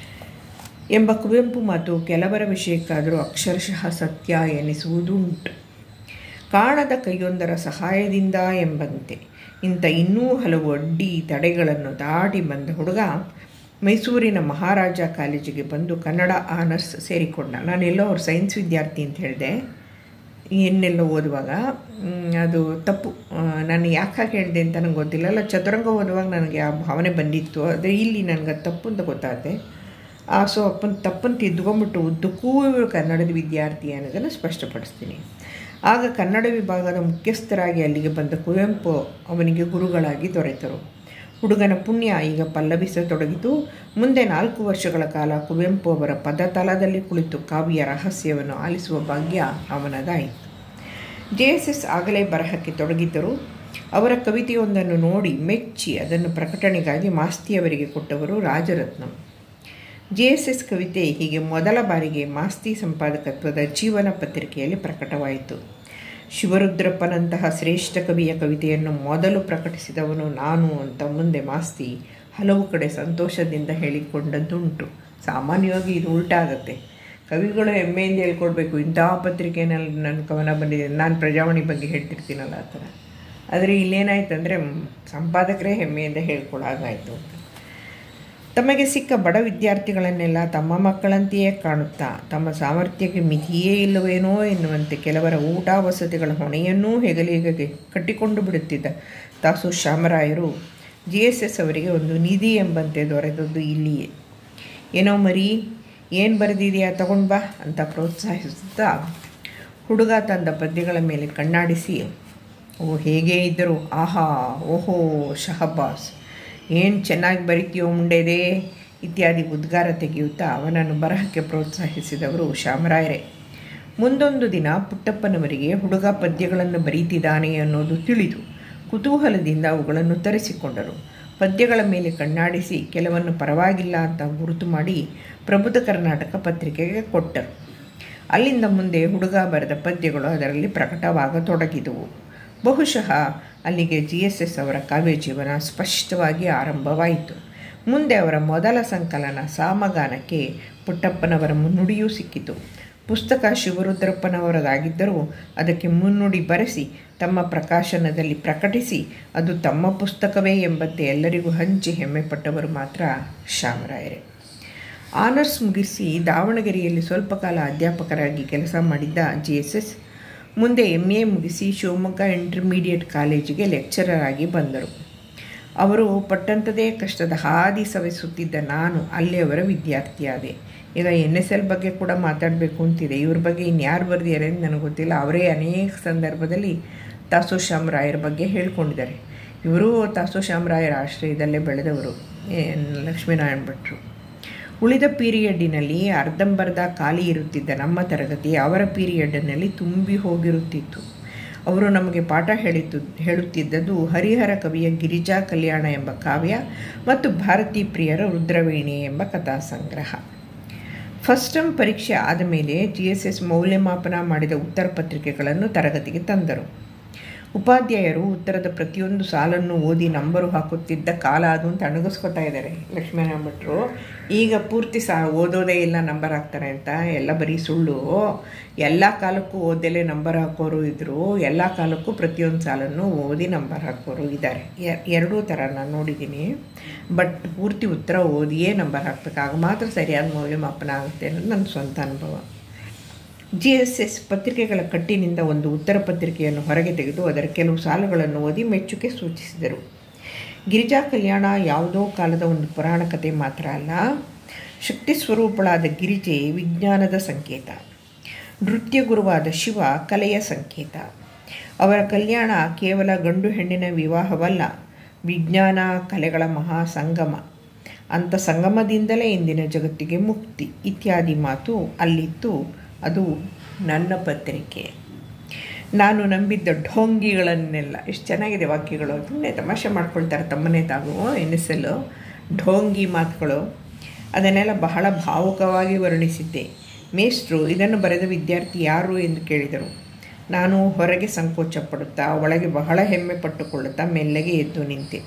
ಎಂಬ ಕುವೆಂಪು ಮಾತು ಕೆಲವರ ವಿಷಯಕ್ಕಾದರೂ ಅಕ್ಷರಶಃ ಸತ್ಯ ಎನಿಸುವುದು ಉಂಟು ಕಾಣದ ಕೈಯೊಂದರ ಸಹಾಯದಿಂದ ಎಂಬಂತೆ ಇಂಥ ಇನ್ನೂ ಹಲವು ಅಡ್ಡಿ ತಡೆಗಳನ್ನು ದಾಟಿ ಬಂದ ಹುಡುಗ ಮೈಸೂರಿನ ಮಹಾರಾಜ ಕಾಲೇಜಿಗೆ ಬಂದು ಕನ್ನಡ ಆನರ್ಸ್ ಸೇರಿಕೊಂಡ ನಾನೆಲ್ಲೋ ಅವ್ರು ಸೈನ್ಸ್ ವಿದ್ಯಾರ್ಥಿ ಅಂತ ಹೇಳಿದೆ ಇನ್ನೆಲ್ಲ ಓದುವಾಗ ಅದು ತಪ್ಪು ನಾನು ಯಾಕೆ ಹೇಳಿದೆ ಅಂತ ನನಗೆ ಗೊತ್ತಿಲ್ಲ ಅಲ್ಲ ಚದುರಂಗ ಓದುವಾಗ ನನಗೆ ಆ ಭಾವನೆ ಬಂದಿತ್ತು ಆದರೆ ಇಲ್ಲಿ ನನಗೆ ತಪ್ಪು ಅಂತ ಗೊತ್ತಾಗುತ್ತೆ ಆ ಸೊ ಅಪ್ಪನ ತಪ್ಪನ್ನು ತಿದ್ದುಕೊಂಬಿಟ್ಟು ಉದ್ದಕ್ಕೂ ಕನ್ನಡದ ವಿದ್ಯಾರ್ಥಿ ಅನ್ನೋದನ್ನು ಸ್ಪಷ್ಟಪಡಿಸ್ತೀನಿ ಆಗ ಕನ್ನಡ ವಿಭಾಗದ ಮುಖ್ಯಸ್ಥರಾಗಿ ಅಲ್ಲಿಗೆ ಬಂದ ಕುವೆಂಪು ಅವನಿಗೆ ಗುರುಗಳಾಗಿ ದೊರೆತರು ಹುಡುಗನ ಪುಣ್ಯ ಈಗ ಪಲ್ಲವಿಸತೊಡಗಿತು ಮುಂದೆ ನಾಲ್ಕು ವರ್ಷಗಳ ಕಾಲ ಕುವೆಂಪು ಅವರ ಪದತಲದಲ್ಲಿ ಕುಳಿತು ಕಾವ್ಯ ರಹಸ್ಯವನ್ನು ಆಲಿಸುವ ಭಾಗ್ಯ ಅವನದಾಯಿತು ಜೆ ಎಸ್ ಎಸ್ ಆಗಲೇ ಬರಹಕ್ಕೆ ತೊಡಗಿದ್ದರು ಅವರ ಕವಿತೆಯೊಂದನ್ನು ನೋಡಿ ಮೆಚ್ಚಿ ಅದನ್ನು ಪ್ರಕಟಣೆಗಾಗಿ ಮಾಸ್ತಿಯವರಿಗೆ ಕೊಟ್ಟವರು ರಾಜರತ್ನಂ ಜೆ ಎಸ್ ಎಸ್ ಕವಿತೆ ಹೀಗೆ ಮೊದಲ ಬಾರಿಗೆ ಮಾಸ್ತಿ ಸಂಪಾದಕತ್ವದ ಜೀವನ ಪತ್ರಿಕೆಯಲ್ಲಿ ಪ್ರಕಟವಾಯಿತು ಶಿವರುದ್ರಪ್ಪನಂತಹ ಶ್ರೇಷ್ಠ ಕವಿಯ ಕವಿತೆಯನ್ನು ಮೊದಲು ಪ್ರಕಟಿಸಿದವನು ನಾನು ಅಂತ ಮುಂದೆ ಮಾಸ್ತಿ ಹಲವು ಕಡೆ ಸಂತೋಷದಿಂದ ಹೇಳಿಕೊಂಡದ್ದುಂಟು ಸಾಮಾನ್ಯವಾಗಿ ಇದು ಉಲ್ಟಾಗುತ್ತೆ ಕವಿಗಳು ಹೆಮ್ಮೆಯಿಂದ ಹೇಳ್ಕೊಡ್ಬೇಕು ಇಂತಹ ಪತ್ರಿಕೆಯಲ್ಲಿ ನನ್ನ ಕವನ ಬಂದಿದೆ ನಾನು ಪ್ರಜಾವಾಣಿ ಬಗ್ಗೆ ಹೇಳ್ತಿರ್ತೀನಲ್ಲ ಆ ಥರ ಆದರೆ ಇಲ್ಲೇನಾಯ್ತಂದರೆ ಸಂಪಾದಕರೇ ಹೆಮ್ಮೆಯಿಂದ ಹೇಳ್ಕೊಡಾಗಾಯಿತು ಅಂತ ತಮಗೆ ಸಿಕ್ಕ ಬಡ ವಿದ್ಯಾರ್ಥಿಗಳನ್ನೆಲ್ಲ ತಮ್ಮ ಮಕ್ಕಳಂತೆಯೇ ಕಾಣುತ್ತಾ ತಮ್ಮ ಸಾಮರ್ಥ್ಯಕ್ಕೆ ಮಿತಿಯೇ ಇಲ್ಲವೇನೋ ಎನ್ನುವಂತೆ ಕೆಲವರ ಊಟ ವಸತಿಗಳ ಹೊಣೆಯನ್ನೂ ಹೆಗಲಿಗೆ ಕಟ್ಟಿಕೊಂಡು ಬಿಡುತ್ತಿದ್ದ ತಾಸು ಶ್ಯಾಮರಾಯರು ಜಿ ಎಸ್ ಎಸ್ ಅವರಿಗೆ ಒಂದು ನಿಧಿ ಎಂಬಂತೆ ದೊರೆತದ್ದು ಇಲ್ಲಿಯೇ ಏನೋ ಮರಿ ಏನು ಬರೆದಿದೆಯಾ ತಗೊಂಡು ಬಾ ಅಂತ ಪ್ರೋತ್ಸಾಹಿಸುತ್ತಾ ಹುಡುಗ ತಂದ ಪದ್ಯಗಳ ಮೇಲೆ ಕಣ್ಣಾಡಿಸಿ ಓ ಹೇಗೇ ಇದ್ದರು ಆಹಾ ಓಹೋ ಶಹಬಾಸ್ ಏನು ಚೆನ್ನಾಗಿ ಬರಿತೀಯೋ ಮುಂಡೆದೆ ಇತ್ಯಾದಿ ಉದ್ಗಾರ ತೆಗೆಯುತ್ತಾ ಅವನನ್ನು ಬರಹಕ್ಕೆ ಪ್ರೋತ್ಸಾಹಿಸಿದವರು ಶ್ಯಾಮರಾಯರೇ ಮುಂದೊಂದು ದಿನ ಪುಟ್ಟಪ್ಪನವರಿಗೆ ಹುಡುಗ ಪದ್ಯಗಳನ್ನು ಬರೀತಿದ್ದಾನೆ ಅನ್ನೋದು ತಿಳಿದು ಕುತೂಹಲದಿಂದ ಅವುಗಳನ್ನು ತರಿಸಿಕೊಂಡರು ಪದ್ಯಗಳ ಮೇಲೆ ಕಣ್ಣಾಡಿಸಿ ಕೆಲವನ್ನು ಪರವಾಗಿಲ್ಲ ಅಂತ ಗುರುತು ಮಾಡಿ ಪ್ರಬುದ್ಧ ಕರ್ನಾಟಕ ಪತ್ರಿಕೆಗೆ ಕೊಟ್ಟರು ಅಲ್ಲಿಂದ ಮುಂದೆ ಹುಡುಗ ಬರೆದ ಪದ್ಯಗಳು ಅದರಲ್ಲಿ ಪ್ರಕಟವಾಗತೊಡಗಿದವು ಬಹುಶಃ ಅಲ್ಲಿಗೆ ಜಿ ಎಸ್ ಎಸ್ ಅವರ ಕಾವ್ಯ ಜೀವನ ಸ್ಪಷ್ಟವಾಗಿ ಆರಂಭವಾಯಿತು ಮುಂದೆ ಅವರ ಮೊದಲ ಸಂಕಲನ ಸಾಮಗಾನಕ್ಕೆ ಪುಟ್ಟಪ್ಪನವರ ಮುನ್ನುಡಿಯೂ ಸಿಕ್ಕಿತು ಪುಸ್ತಕ ಶಿವರುದ್ರಪ್ಪನವರದಾಗಿದ್ದರೂ ಅದಕ್ಕೆ ಮುನ್ನುಡಿ ಬರೆಸಿ ತಮ್ಮ ಪ್ರಕಾಶನದಲ್ಲಿ ಪ್ರಕಟಿಸಿ ಅದು ತಮ್ಮ ಪುಸ್ತಕವೇ ಎಂಬಂತೆ ಎಲ್ಲರಿಗೂ ಹಂಚಿ ಹೆಮ್ಮೆಪಟ್ಟವರು ಮಾತ್ರ ಶ್ಯಾಮರಾಯರೇ ಆನರ್ಸ್ ಮುಗಿಸಿ ದಾವಣಗೆರೆಯಲ್ಲಿ ಸ್ವಲ್ಪ ಕಾಲ ಅಧ್ಯಾಪಕರಾಗಿ ಕೆಲಸ ಮಾಡಿದ್ದ ಜಿ ಎಸ್ ಎಸ್ ಮುಂದೆ ಎಮ್ ಎ ಮುಗಿಸಿ ಶಿವಮೊಗ್ಗ ಇಂಟರ್ಮೀಡಿಯೇಟ್ ಕಾಲೇಜಿಗೆ ಲೆಕ್ಚರರ್ ಆಗಿ ಬಂದರು ಅವರು ಪಟ್ಟಂಥದೇ ಕಷ್ಟದ ಹಾದಿ ಸವೆಸುತ್ತಿದ್ದ ನಾನು ಅಲ್ಲಿಯವರ ವಿದ್ಯಾರ್ಥಿಯಾದೆ ಈಗ ಎನ್ ಎಸ್ ಎಲ್ ಬಗ್ಗೆ ಕೂಡ ಮಾತಾಡಬೇಕು ಅಂತಿದೆ ಇವ್ರ ಬಗ್ಗೆ ಇನ್ಯಾರು ಬರೆದಿದ್ದಾರೆ ಅಂತ ನನಗೆ ಗೊತ್ತಿಲ್ಲ ಅವರೇ ಅನೇಕ ಸಂದರ್ಭದಲ್ಲಿ ತಾಸು ಶ್ಯಾಮರಾಯರ ಬಗ್ಗೆ ಹೇಳ್ಕೊಂಡಿದ್ದಾರೆ ಇವರು ತಾಸು ಶ್ಯಾಮರಾಯರ ಆಶ್ರಯದಲ್ಲೇ ಬೆಳೆದವರು ಲಕ್ಷ್ಮೀನಾರಾಯಣ ಭಟ್ರು ಉಳಿದ ಪೀರಿಯಡ್ಡಿನಲ್ಲಿ ಅರ್ಧಂಬರ್ಧ ಖಾಲಿ ಇರುತ್ತಿದ್ದ ನಮ್ಮ ತರಗತಿ ಅವರ ಪೀರಿಯಡ್ನಲ್ಲಿ ತುಂಬಿ ಹೋಗಿರುತ್ತಿತ್ತು ಅವರು ನಮಗೆ ಪಾಠ ಹೇಳಿತು ಹೇಳುತ್ತಿದ್ದದ್ದು ಹರಿಹರ ಕವಿಯ ಗಿರಿಜಾ ಕಲ್ಯಾಣ ಎಂಬ ಕಾವ್ಯ ಮತ್ತು ಭಾರತೀ ಪ್ರಿಯರ ರುದ್ರವೀಣೆ ಎಂಬ ಕಥಾ ಸಂಗ್ರಹ ಫಸ್ಟ್ ಟರ್ಮ್ ಪರೀಕ್ಷೆ ಆದ ಮೇಲೆ ಜಿ ಎಸ್ ಎಸ್ ಮೌಲ್ಯಮಾಪನ ಮಾಡಿದ ಉತ್ತರ ಪತ್ರಿಕೆಗಳನ್ನು ತರಗತಿಗೆ ತಂದರು ಉಪಾಧ್ಯಾಯರು ಉತ್ತರದ ಪ್ರತಿಯೊಂದು ಸಾಲನ್ನು ಓದಿ ನಂಬರು ಹಾಕುತ್ತಿದ್ದ ಕಾಲ ಅದು ಅಂತ ಅಣಗಿಸ್ಕೊತಾ ಇದ್ದಾರೆ ಲಕ್ಷ್ಮೀನಾರಾಯಣ ಭಟ್ರು ಈಗ ಪೂರ್ತಿ ಸಾ ಓದೋದೇ ಇಲ್ಲ ನಂಬರ್ ಹಾಕ್ತಾರೆ ಅಂತ ಎಲ್ಲ ಬರೀ ಸುಳ್ಳು ಎಲ್ಲ ಕಾಲಕ್ಕೂ ಓದಲೇ ನಂಬರ್ ಹಾಕೋರು ಇದ್ದರು ಎಲ್ಲ ಕಾಲಕ್ಕೂ ಪ್ರತಿಯೊಂದು ಸಾಲನ್ನು ಓದಿ ನಂಬರ್ ಹಾಕೋರು ಇದ್ದಾರೆ ಎರಡೂ ಥರ ನಾನು ನೋಡಿದ್ದೀನಿ ಬಟ್ ಪೂರ್ತಿ ಉತ್ತರ ಓದಿಯೇ ನಂಬರ್ ಹಾಕ್ಬೇಕಾಗ ಮಾತ್ರ ಸರಿಯಾದ ಮೌಲ್ಯಮಾಪನ ಆಗುತ್ತೆ ಅನ್ನೋದು ನನ್ನ ಸ್ವಂತ ಅನುಭವ ಜಿ ಎಸ್ ಎಸ್ ಪತ್ರಿಕೆಗಳ ಕಟ್ಟಿನಿಂದ ಒಂದು ಉತ್ತರ ಪತ್ರಿಕೆಯನ್ನು ಹೊರಗೆ ತೆಗೆದು ಅದರ ಕೆಲವು ಸಾಲುಗಳನ್ನು ಓದಿ ಮೆಚ್ಚುಗೆ ಸೂಚಿಸಿದರು ಗಿರಿಜಾ ಕಲ್ಯಾಣ ಯಾವುದೋ ಕಾಲದ ಒಂದು ಪುರಾಣ ಕಥೆ ಮಾತ್ರ ಅಲ್ಲ ಶಕ್ತಿ ಸ್ವರೂಪಳಾದ ಗಿರಿಜೆ ವಿಜ್ಞಾನದ ಸಂಕೇತ ನೃತ್ಯ ಗುರುವಾದ ಶಿವ ಕಲೆಯ ಸಂಕೇತ ಅವರ ಕಲ್ಯಾಣ ಕೇವಲ ಗಂಡು ಹೆಣ್ಣಿನ ವಿವಾಹವಲ್ಲ ವಿಜ್ಞಾನ ಕಲೆಗಳ ಮಹಾ ಸಂಗಮ ಅಂಥ ಸಂಗಮದಿಂದಲೇ ಇಂದಿನ ಜಗತ್ತಿಗೆ ಮುಕ್ತಿ ಇತ್ಯಾದಿ ಮಾತು ಅಲ್ಲಿತ್ತು ಅದು ನನ್ನ ಪತ್ರಿಕೆ ನಾನು ನಂಬಿದ್ದ ಢೋಂಗಿಗಳನ್ನೆಲ್ಲ ಎಷ್ಟು ಚೆನ್ನಾಗಿದೆ ವಾಕ್ಯಗಳು ಸುಮ್ಮನೆ ತಮಾಷೆ ಮಾಡ್ಕೊಳ್ತಾರೆ ತಮ್ಮನೇ ತಾವು ಎನ್ನಿಸಲು ಢೋಂಗಿ ಮಾತುಗಳು ಅದನ್ನೆಲ್ಲ ಬಹಳ ಭಾವುಕವಾಗಿ ವರ್ಣಿಸಿದ್ದೆ ಮೇಷ್ಟ್ರು ಇದನ್ನು ಬರೆದ ವಿದ್ಯಾರ್ಥಿ ಯಾರು ಎಂದು ಕೇಳಿದರು ನಾನು ಹೊರಗೆ ಸಂಕೋಚ ಪಡುತ್ತಾ ಒಳಗೆ ಬಹಳ ಹೆಮ್ಮೆ ಪಟ್ಟುಕೊಳ್ಳುತ್ತಾ ಮೆಲ್ಲಗೆ ಎದ್ದು ನಿಂತೆ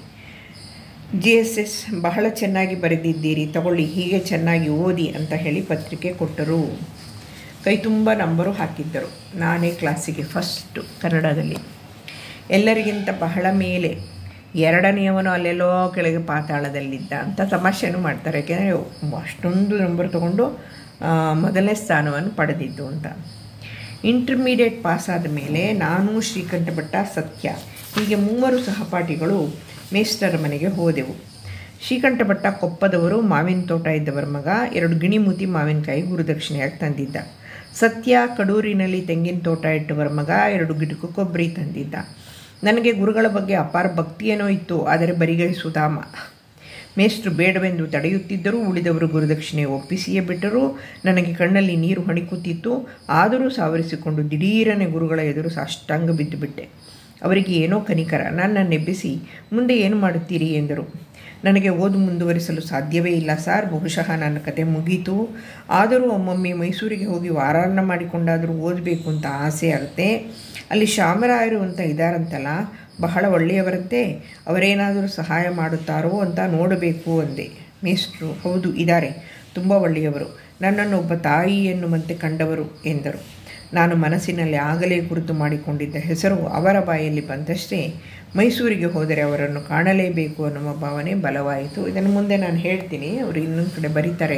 ಜಿ ಎಸ್ ಎಸ್ ಬಹಳ ಚೆನ್ನಾಗಿ ಬರೆದಿದ್ದೀರಿ ತಗೊಳ್ಳಿ ಹೀಗೆ ಚೆನ್ನಾಗಿ ಓದಿ ಅಂತ ಹೇಳಿ ಪತ್ರಿಕೆ ಕೊಟ್ಟರು ಕೈ ತುಂಬ ನಂಬರು ಹಾಕಿದ್ದರು ನಾನೇ ಕ್ಲಾಸಿಗೆ ಫಸ್ಟು ಕನ್ನಡದಲ್ಲಿ ಎಲ್ಲರಿಗಿಂತ ಬಹಳ ಮೇಲೆ ಎರಡನೆಯವನು ಅಲ್ಲೆಲ್ಲೋ ಕೆಳಗೆ ಪಾತಾಳದಲ್ಲಿದ್ದ ಅಂತ ತಮಾಷೆನೂ ಮಾಡ್ತಾರೆ ಯಾಕೆಂದರೆ ಅಷ್ಟೊಂದು ನಂಬರ್ ತಗೊಂಡು ಮೊದಲನೇ ಸ್ಥಾನವನ್ನು ಪಡೆದಿದ್ದು ಅಂತ ಇಂಟರ್ಮೀಡಿಯೇಟ್ ಪಾಸ್ ಆದ ಮೇಲೆ ನಾನು ಶ್ರೀಕಂಠ ಭಟ್ಟ ಸತ್ಯ ಹೀಗೆ ಮೂವರು ಸಹಪಾಠಿಗಳು ಮೇಸ್ಟರ್ ಮನೆಗೆ ಹೋದೆವು ಶ್ರೀಕಂಠ ಭಟ್ಟ ಕೊಪ್ಪದವರು ಮಾವಿನ ತೋಟ ಇದ್ದವರ ಮಗ ಎರಡು ಗಿಣಿಮೂತಿ ಮಾವಿನಕಾಯಿ ಗುರುದಕ್ಷಿಣೆಯಾಗಿ ತಂದಿದ್ದ ಸತ್ಯ ಕಡೂರಿನಲ್ಲಿ ತೆಂಗಿನ ತೋಟ ಇಟ್ಟವರ ಮಗ ಎರಡು ಗಿಡಕ್ಕೂ ಕೊಬ್ಬರಿ ತಂದಿದ್ದ ನನಗೆ ಗುರುಗಳ ಬಗ್ಗೆ ಅಪಾರ ಭಕ್ತಿಯೇನೋ ಇತ್ತು ಆದರೆ ಬರಿಗೈ ಸುಧಾಮ ಮೇಷ್ಟ್ರು ಬೇಡವೆಂದು ತಡೆಯುತ್ತಿದ್ದರೂ ಉಳಿದವರು ಗುರುದಕ್ಷಿಣೆ ಒಪ್ಪಿಸಿಯೇ ಬಿಟ್ಟರೂ ನನಗೆ ಕಣ್ಣಲ್ಲಿ ನೀರು ಹಣಿಕುತ್ತಿತ್ತು ಆದರೂ ಸಾವರಿಸಿಕೊಂಡು ದಿಢೀರನೆ ಗುರುಗಳ ಎದುರು ಸಾಷ್ಟಾಂಗ ಬಿದ್ದುಬಿಟ್ಟೆ ಅವರಿಗೆ ಏನೋ ಕನಿಕರ ನನ್ನನ್ನೆಬ್ಬಿಸಿ ಮುಂದೆ ಏನು ಮಾಡುತ್ತೀರಿ ಎಂದರು ನನಗೆ ಓದು ಮುಂದುವರಿಸಲು ಸಾಧ್ಯವೇ ಇಲ್ಲ ಸರ್ ಬಹುಶಃ ನನ್ನ ಕತೆ ಮುಗೀತು ಆದರೂ ಒಮ್ಮೊಮ್ಮೆ ಮೈಸೂರಿಗೆ ಹೋಗಿ ವಾರಾನ್ನ ಮಾಡಿಕೊಂಡಾದರೂ ಓದಬೇಕು ಅಂತ ಆಸೆ ಆಗುತ್ತೆ ಅಲ್ಲಿ ಶಾಮರಾಯರು ಅಂತ ಇದ್ದಾರಂತಲ್ಲ ಬಹಳ ಒಳ್ಳೆಯವರಂತೆ ಅವರೇನಾದರೂ ಸಹಾಯ ಮಾಡುತ್ತಾರೋ ಅಂತ ನೋಡಬೇಕು ಅಂದೆ ಮೇಷ್ಟ್ರು ಹೌದು ಇದ್ದಾರೆ ತುಂಬ ಒಳ್ಳೆಯವರು ನನ್ನನ್ನು ಒಬ್ಬ ತಾಯಿ ಎನ್ನುವಂತೆ ಕಂಡವರು ಎಂದರು ನಾನು ಮನಸ್ಸಿನಲ್ಲಿ ಆಗಲೇ ಗುರುತು ಮಾಡಿಕೊಂಡಿದ್ದ ಹೆಸರು ಅವರ ಬಾಯಲ್ಲಿ ಬಂದಷ್ಟೇ ಮೈಸೂರಿಗೆ ಹೋದರೆ ಅವರನ್ನು ಕಾಣಲೇಬೇಕು ಅನ್ನುವ ಭಾವನೆ ಬಲವಾಯಿತು ಇದನ್ನು ಮುಂದೆ ನಾನು ಹೇಳ್ತೀನಿ ಅವರು ಇನ್ನೊಂದು ಕಡೆ ಬರೀತಾರೆ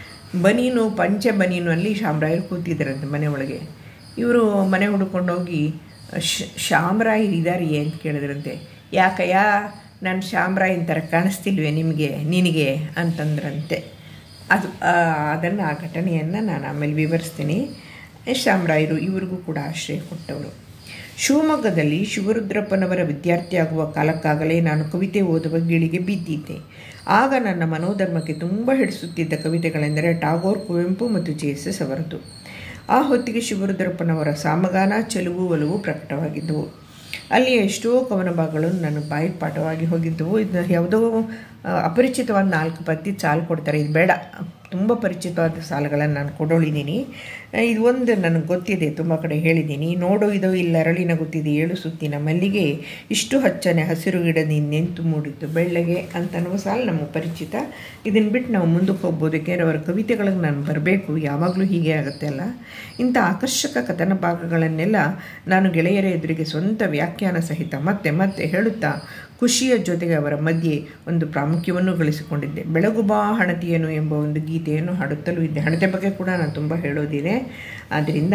ಬನೀನು ಪಂಚ ಬನೀನಲ್ಲಿ ಶಾಮರಾಯರು ಕೂತಿದ್ದರಂತೆ ಮನೆ ಒಳಗೆ ಇವರು ಮನೆ ಹುಡ್ಕೊಂಡೋಗಿ ಶ ಶಾಮರಾಯರು ಇದ್ದಾರೆಯೇ ಅಂತ ಕೇಳಿದ್ರಂತೆ ಯಾಕಯ್ಯ ನಾನು ಶಾಮರಾಯನ ಥರ ಕಾಣಿಸ್ತಿಲ್ವೇ ನಿಮಗೆ ನಿನಗೆ ಅಂತಂದ್ರಂತೆ ಅದು ಅದನ್ನು ಆ ಘಟನೆಯನ್ನು ನಾನು ಆಮೇಲೆ ವಿವರಿಸ್ತೀನಿ ಶಾಮರಾಯರು ಇವ್ರಿಗೂ ಕೂಡ ಆಶ್ರಯ ಕೊಟ್ಟವರು ಶಿವಮೊಗ್ಗದಲ್ಲಿ ಶಿವರುದ್ರಪ್ಪನವರ ವಿದ್ಯಾರ್ಥಿಯಾಗುವ ಕಾಲಕ್ಕಾಗಲೇ ನಾನು ಕವಿತೆ ಓದುವ ಗಿಳಿಗೆ ಬಿದ್ದಿದ್ದೆ ಆಗ ನನ್ನ ಮನೋಧರ್ಮಕ್ಕೆ ತುಂಬ ಹಿಡಿಸುತ್ತಿದ್ದ ಕವಿತೆಗಳೆಂದರೆ ಟಾಗೋರ್ ಕುವೆಂಪು ಮತ್ತು ಜೆ ಎಸ್ ಎಸ್ ಅವರದ್ದು ಆ ಹೊತ್ತಿಗೆ ಶಿವರುದ್ರಪ್ಪನವರ ಸಾಮಗಾನ ಚೆಲುವು ಒಲವು ಪ್ರಕಟವಾಗಿದ್ದವು ಅಲ್ಲಿ ಎಷ್ಟೋ ಕವನ ಭಾಗಗಳು ನನ್ನ ಬಾಯಿಗೆ ಪಾಠವಾಗಿ ಹೋಗಿದ್ದವು ಇದು ಯಾವುದೋ ಅಪರಿಚಿತವಾದ ನಾಲ್ಕು ಪದ್ಯ ಸಾಲು ಕೊಡ್ತಾರೆ ಇದು ಬೇಡ ತುಂಬ ಪರಿಚಿತವಾದ ಸಾಲುಗಳನ್ನು ನಾನು ಕೊಡೋಳಿದ್ದೀನಿ ಇದು ಒಂದು ನನಗೆ ಗೊತ್ತಿದೆ ತುಂಬ ಕಡೆ ಹೇಳಿದ್ದೀನಿ ನೋಡು ಇದು ಇಲ್ಲ ಅರಳಿನ ಗೊತ್ತಿದೆ ಏಳು ಸುತ್ತಿನ ಮಲ್ಲಿಗೆ ಇಷ್ಟು ಹಚ್ಚನೆ ಹಸಿರು ಗಿಡದ ನಿಂತು ಮೂಡಿತ್ತು ಬೆಳ್ಳಗೆ ಅಂತನ್ನುವ ಸಾಲು ನಮಗೆ ಪರಿಚಿತ ಇದನ್ನು ಬಿಟ್ಟು ನಾವು ಮುಂದಕ್ಕೆ ಹೋಗ್ಬೋದು ಯಾಕೆಂದರೆ ಅವರ ಕವಿತೆಗಳಿಗೆ ನಾನು ಬರಬೇಕು ಯಾವಾಗಲೂ ಹೀಗೆ ಆಗುತ್ತೆ ಅಲ್ಲ ಇಂಥ ಆಕರ್ಷಕ ಕಥನ ಭಾಗಗಳನ್ನೆಲ್ಲ ನಾನು ಗೆಳೆಯರ ಎದುರಿಗೆ ಸ್ವಂತ ವ್ಯಾಖ್ಯಾನ ಸಹಿತ ಮತ್ತೆ ಮತ್ತೆ ಹೇಳುತ್ತಾ ಖುಷಿಯ ಜೊತೆಗೆ ಅವರ ಮಧ್ಯೆ ಒಂದು ಪ್ರಾಮುಖ್ಯವನ್ನು ಗಳಿಸಿಕೊಂಡಿದ್ದೆ ಬೆಳಗು ಬಾ ಹಣತೆಯನು ಎಂಬ ಒಂದು ಗೀತೆಯನ್ನು ಹಾಡುತ್ತಲೂ ಇದ್ದೆ ಹಣತೆ ಬಗ್ಗೆ ಕೂಡ ನಾನು ತುಂಬ ಹೇಳೋದಿದೆ ಆದ್ದರಿಂದ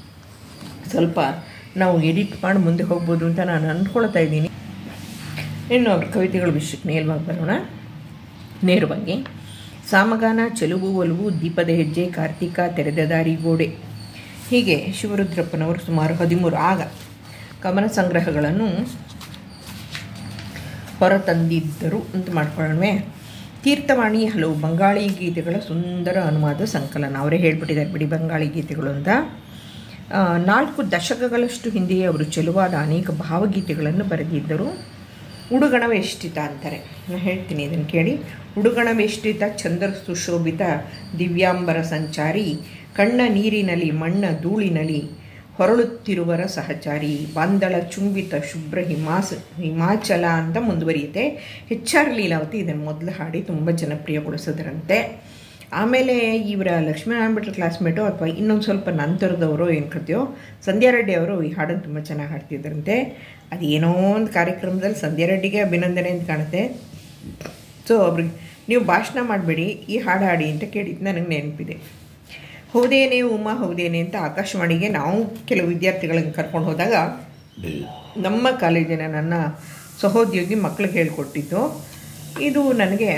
ಸ್ವಲ್ಪ ನಾವು ಎಡಿಟ್ ಮಾಡಿ ಮುಂದೆ ಹೋಗ್ಬೋದು ಅಂತ ನಾನು ಅಂದ್ಕೊಳ್ತಾ ಇದ್ದೀನಿ ಇನ್ನು ಅವ್ರ ಕವಿತೆಗಳ ವಿಷಯಕ್ಕೆ ನೇರವಾಗಿ ಬರೋಣ ನೇರವಾಗಿ ಸಾಮಗಾನ ಚೆಲುವು ಒಲವು ದೀಪದ ಹೆಜ್ಜೆ ಕಾರ್ತಿಕ ತೆರೆದ ದಾರಿ ಗೋಡೆ ಹೀಗೆ ಶಿವರುದ್ರಪ್ಪನವರು ಸುಮಾರು ಹದಿಮೂರು ಆಗ ಕವನ ಸಂಗ್ರಹಗಳನ್ನು ಹೊರತಂದಿದ್ದರು ಅಂತ ಮಾಡ್ಕೊಳ್ಳೋಣವೇ ತೀರ್ಥವಾಣಿ ಹಲವು ಬಂಗಾಳಿ ಗೀತೆಗಳ ಸುಂದರ ಅನುವಾದ ಸಂಕಲನ ಅವರೇ ಹೇಳ್ಬಿಟ್ಟಿದ್ದಾರೆ ಬಿಡಿ ಬಂಗಾಳಿ ಗೀತೆಗಳು ಅಂತ ನಾಲ್ಕು ದಶಕಗಳಷ್ಟು ಹಿಂದೆಯೇ ಅವರು ಚೆಲುವಾದ ಅನೇಕ ಭಾವಗೀತೆಗಳನ್ನು ಬರೆದಿದ್ದರು ಉಡುಗಣವೇಷ್ಟಿತ ಅಂತಾರೆ ನಾನು ಹೇಳ್ತೀನಿ ಇದನ್ನು ಕೇಳಿ ಉಡುಗಣವೇಷ್ಟಿತ ಚಂದ್ರ ಸುಶೋಭಿತ ದಿವ್ಯಾಂಬರ ಸಂಚಾರಿ ಕಣ್ಣ ನೀರಿನಲ್ಲಿ ಮಣ್ಣ ಧೂಳಿನಲ್ಲಿ ಹೊರಳುತ್ತಿರುವರ ಸಹಚಾರಿ ಬಾಂದಳ ಚುಂಬಿತ ಶುಭ್ರ ಹಿಮಾಸ ಹಿಮಾಚಲ ಅಂತ ಮುಂದುವರಿಯುತ್ತೆ ಹೆಚ್ ಆರ್ ಲೀಲಾವತಿ ಇದನ್ನು ಮೊದಲು ಹಾಡಿ ತುಂಬ ಜನಪ್ರಿಯಗೊಳಿಸಿದ್ರಂತೆ ಆಮೇಲೆ ಇವರ ಲಕ್ಷ್ಮೀನಾರಾಯಣ ಭಟ್ರ ಕ್ಲಾಸ್ಮೇಟು ಅಥವಾ ಇನ್ನೊಂದು ಸ್ವಲ್ಪ ನಂತರದವರು ಏನು ಕರ್ತೀಯೋ ಸಂಧ್ಯಾ ರೆಡ್ಡಿ ಅವರು ಈ ಹಾಡನ್ನು ತುಂಬ ಚೆನ್ನಾಗಿ ಹಾಡ್ತಿದ್ರಂತೆ ಅದು ಏನೋ ಒಂದು ಕಾರ್ಯಕ್ರಮದಲ್ಲಿ ಸಂಧ್ಯಾ ರೆಡ್ಡಿಗೆ ಅಭಿನಂದನೆ ಅಂತ ಕಾಣುತ್ತೆ ಸೊ ಅವ್ರಿಗೆ ನೀವು ಭಾಷಣ ಮಾಡಬೇಡಿ ಈ ಹಾಡು ಹಾಡಿ ಅಂತ ಕೇಳಿದ್ದು ನನಗೆ ನೆನಪಿದೆ ಹೌದೇನೆ ಉಮಾ ಹೌದೇನೆ ಅಂತ ಆಕಾಶವಾಣಿಗೆ ನಾವು ಕೆಲವು ವಿದ್ಯಾರ್ಥಿಗಳನ್ನು ಕರ್ಕೊಂಡು ಹೋದಾಗ ನಮ್ಮ ಕಾಲೇಜಿನ ನನ್ನ ಸಹೋದ್ಯೋಗಿ ಮಕ್ಕಳಿಗೆ ಹೇಳಿಕೊಟ್ಟಿದ್ದು ಇದು ನನಗೆ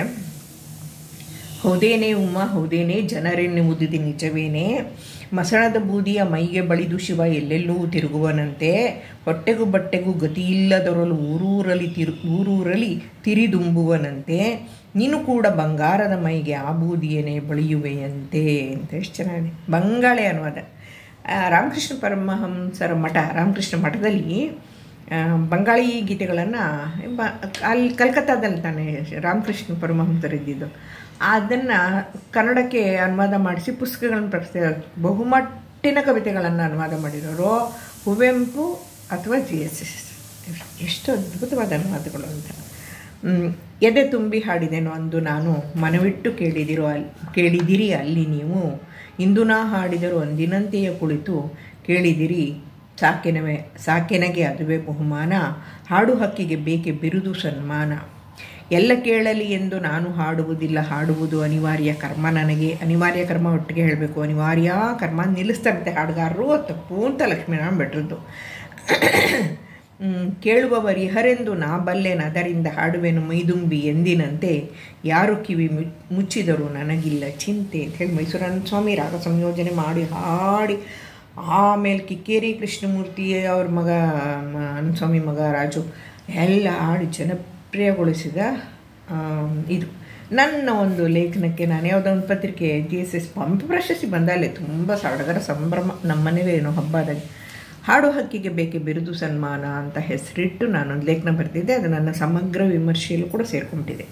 ಹೌದೇನೆ ಉಮಾ ಹೌದೇನೆ ಜನರೆನ್ನುವುದಿದೆ ನಿಜವೇನೆ ಮಸಣದ ಬೂದಿಯ ಮೈಗೆ ಬಳಿದು ಶಿವ ಎಲ್ಲೆಲ್ಲೂ ತಿರುಗುವನಂತೆ ಹೊಟ್ಟೆಗೂ ಬಟ್ಟೆಗೂ ಗತಿಯಿಲ್ಲದರಲು ಊರೂರಲ್ಲಿ ತಿರು ಊರೂರಲ್ಲಿ ತಿರಿದುಂಬುವನಂತೆ ನೀನು ಕೂಡ ಬಂಗಾರದ ಮೈಗೆ ಆ ಬೂದಿಯೇನೆ ಬಳಿಯುವೆಯಂತೆ ಅಂತ ಎಷ್ಟು ಚೆನ್ನಾಗಿದೆ ಬಂಗಾಳಿ ಅನುವಾದ ರಾಮಕೃಷ್ಣ ಪರಮಹಂಸರ ಮಠ ರಾಮಕೃಷ್ಣ ಮಠದಲ್ಲಿ ಬಂಗಾಳಿ ಗೀತೆಗಳನ್ನು ಬ ಅಲ್ಲಿ ಕಲ್ಕತ್ತಾದಲ್ಲಿ ತಾನೇ ರಾಮಕೃಷ್ಣ ಪರಮಹಂಸರಿದ್ದಿದ್ದು ಅದನ್ನು ಕನ್ನಡಕ್ಕೆ ಅನುವಾದ ಮಾಡಿಸಿ ಪುಸ್ತಕಗಳನ್ನು ಪ್ರಕಟಿಸಿದ ಬಹುಮಟ್ಟಿನ ಕವಿತೆಗಳನ್ನು ಅನುವಾದ ಮಾಡಿರೋರು ಕುವೆಂಪು ಅಥವಾ ಜಿ ಎಸ್ ಎಸ್ ಎಷ್ಟು ಅದ್ಭುತವಾದ ಅನುವಾದಗಳು ಅಂತ ಎದೆ ತುಂಬಿ ಹಾಡಿದೆನು ಅಂದು ನಾನು ಮನವಿಟ್ಟು ಕೇಳಿದಿರೋ ಅಲ್ಲಿ ಕೇಳಿದಿರಿ ಅಲ್ಲಿ ನೀವು ಇಂದು ನಾ ಹಾಡಿದರು ಅಂದಿನಂತೆಯೇ ಕುಳಿತು ಕೇಳಿದಿರಿ ಸಾಕೆನವೇ ಸಾಕೆನಗೆ ಅದುವೇ ಬಹುಮಾನ ಹಾಡು ಹಕ್ಕಿಗೆ ಬೇಕೆ ಬಿರುದು ಸನ್ಮಾನ ಎಲ್ಲ ಕೇಳಲಿ ಎಂದು ನಾನು ಹಾಡುವುದಿಲ್ಲ ಹಾಡುವುದು ಅನಿವಾರ್ಯ ಕರ್ಮ ನನಗೆ ಅನಿವಾರ್ಯ ಕರ್ಮ ಒಟ್ಟಿಗೆ ಹೇಳಬೇಕು ಅನಿವಾರ್ಯ ಕರ್ಮ ನಿಲ್ಲಿಸ್ತಾರಂತೆ ಹಾಡುಗಾರರು ತಪ್ಪು ಅಂತ ಲಕ್ಷ್ಮೀನಾರಾಯಣ ಭಟ್ರದ್ದು ಮ್, ಕೇಳುವವರಿಹರೆಂದು ನಾ ಬಲ್ಲೆನ ಅದರಿಂದ ಹಾಡುವೆನು ಮೈದುಂಬಿ ಎಂದಿನಂತೆ ಯಾರು ಕಿವಿ ಮು- ಮುಚ್ಚಿದರೂ ನನಗಿಲ್ಲ ಚಿಂತೆ ಅಂತ ಹೇಳಿ ಮೈಸೂರನ್ನ ಸ್ವಾಮಿ ರಾಗ ಸಂಯೋಜನೆ ಮಾಡಿ ಹಾಡಿ ಆಮೇಲೆ ಕಿಕ್ಕೇರಿ ಕೃಷ್ಣಮೂರ್ತಿ ಅವ್ರ ಮಗ ಮ- ಅನಂತಸ್ವಾಮಿ ಮಗ ರಾಜು ಎಲ್ಲ ಹಾಡಿ ಜನಪ್ರಿಯಗೊಳಿಸಿದ ಆಮ್, ಇದು ನನ್ನ ಒಂದು ಲೇಖನಕ್ಕೆ ನಾನು ಯಾವುದೋ ಒಂದು ಪತ್ರಿಕೆ ಜಿ ಎಸ್ ಎಸ್ ಪಂಪ ಪ್ರಶಸ್ತಿ ಬಂದಾಲೆ ತುಂಬ ಸಡಗರ ಸಂಭ್ರಮ ನಮ್ಮ ಮನೇಲೇನೋ ಹಬ್ಬದಾಗ ಹಾಡು ಹಕ್ಕಿಗೆ ಬೇಕೆ ಬಿರುದು ಸನ್ಮಾನ ಅಂತ ಹೆಸರಿಟ್ಟು ನಾನೊಂದು ಲೇಖನ ಬರೆದಿದ್ದೆ ಅದು ನನ್ನ ಸಮಗ್ರ ವಿಮರ್ಶೆಯಲ್ಲೂ ಕೂಡ ಸೇರ್ಕೊಂಡಿದೆ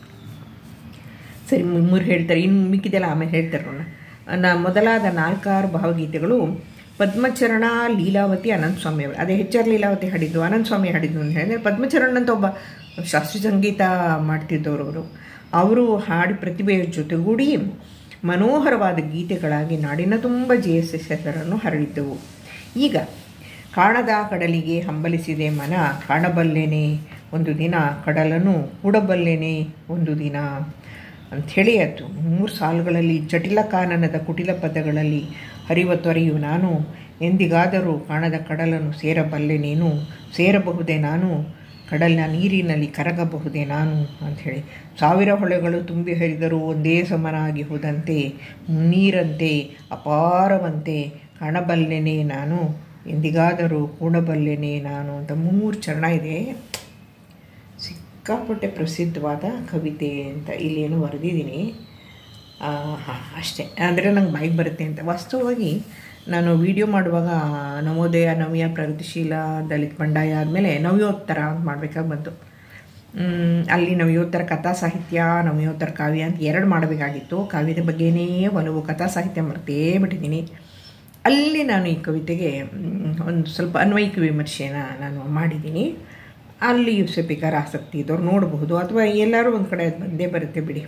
ಸರಿ ಮು- ಮೂರು ಹೇಳ್ತಾರೆ ಇನ್ನು ಮಿಕ್ಕಿದೆಲ್ಲ ಆಮೇಲೆ ಹೇಳ್ತಾರೆ ನೋಡೋಣ ನಾ ಮೊದಲಾದ ನಾಲ್ಕಾರು ಭಾವಗೀತೆಗಳು ಪದ್ಮಚರಣ ಲೀಲಾವತಿ ಅನಂತಸ್ವಾಮಿ ಅವರು ಅದೇ ಹೆಚ್ ಆರ್ ಲೀಲಾವತಿ ಹಾಡಿದ್ದು ಅನಂತಸ್ವಾಮಿ ಹಾಡಿದ್ದು ಅಂತ ಹೇಳಿದ್ರೆ ಪದ್ಮಚರಣ್ ಅಂತ ಒಬ್ಬ ಶಾಸ್ತ್ರೀಯ ಸಂಗೀತ ಮಾಡ್ತಿದ್ದವರು ಅವರು ಅವರು ಹಾಡಿ ಪ್ರತಿಭೆಯ ಜೊತೆಗೂಡಿ ಮನೋಹರವಾದ ಗೀತೆಗಳಾಗಿ ನಾಡಿನ ತುಂಬ ಜೆ ಎಸ್ ಎಸ್ ಹೆಸರನ್ನು ಹರಡಿದ್ದವು ಈಗ ಕಾಣದ ಕಡಲಿಗೆ ಹಂಬಲಿಸಿದೆ ಮನ ಕಾಣಬಲ್ಲೆನೆ ಒಂದು ದಿನ ಕಡಲನ್ನು ಕೂಡಬಲ್ಲೆನೆ ಒಂದು ದಿನ ಅಂಥೇಳಿ ಅದು ಮೂರು ಸಾಲುಗಳಲ್ಲಿ ಜಟಿಲ ಕಾನನದ ಕುಟಿಲ ಪದಗಳಲ್ಲಿ ಹರಿವ ತೊರೆಯು ನಾನು ಎಂದಿಗಾದರೂ ಕಾಣದ ಕಡಲನ್ನು ಸೇರಬಲ್ಲೆ ನೀನು ಸೇರಬಹುದೇ ನಾನು ಕಡಲಿನ ನೀರಿನಲ್ಲಿ ಕರಗಬಹುದೇ ನಾನು ಅಂಥೇಳಿ ಸಾವಿರ ಹೊಳೆಗಳು ತುಂಬಿ ಹರಿದರೂ ಒಂದೇ ಸಮನಾಗಿ ಹೋದಂತೆ ನೀರಂತೆ ಅಪಾರವಂತೆ ಕಾಣಬಲ್ಲೆನೇ ನಾನು ಎಂದಿಗಾದರೂ ಕೂಡಬಲ್ಲೆನೇ ನಾನು ಅಂತ ಮೂರು ಚರಣ ಇದೆ ಸಿಕ್ಕಾಪಟ್ಟೆ ಪ್ರಸಿದ್ಧವಾದ ಕವಿತೆ ಅಂತ ಇಲ್ಲೇನು ಬರೆದಿದ್ದೀನಿ ಹಾಂ ಅಷ್ಟೇ ಅಂದರೆ ನಂಗೆ ಬಾಯಿಗೆ ಬರುತ್ತೆ ಅಂತ ವಾಸ್ತವವಾಗಿ ನಾನು ವಿಡಿಯೋ ಮಾಡುವಾಗ ನವೋದಯ ನವ್ಯ ಪ್ರಗತಿಶೀಲ ದಲಿತ ಬಂಡಾಯ ಆದಮೇಲೆ ನವ್ಯೋತ್ತರ ಅಂತ ಮಾಡಬೇಕಾಗಿ ಬಂತು ಮ್, ಅಲ್ಲಿ ನವ್ಯೋತ್ತರ ಕಥಾ ಸಾಹಿತ್ಯ ನವ್ಯೋತ್ತರ ಕಾವ್ಯ ಅಂತ ಎರಡು ಮಾಡಬೇಕಾಗಿತ್ತು ಕಾವ್ಯದ ಬಗ್ಗೆನೇ ಒಲವು ಕಥಾ ಸಾಹಿತ್ಯ ಮರ್ತೇ ಬಿಟ್ಟಿದ್ದೀನಿ ಅಲ್ಲಿ ನಾನು ಈ ಕವಿತೆಗೆ ಮ್, ಒಂದು ಸ್ವಲ್ಪ ಅನ್ವಯಿಕ ವಿಮರ್ಶೆನ ನಾನು ಮಾಡಿದ್ದೀನಿ ಅಲ್ಲಿ ಯುಸಪಿಕರ ಆಸಕ್ತಿ ಇದ್ದವ್ರು ನೋಡಬಹುದು ಅಥವಾ ಎಲ್ಲರೂ ಒಂದು ಕಡೆ ಅದು ಬಂದೇ ಬರುತ್ತೆ ಬಿಡಿ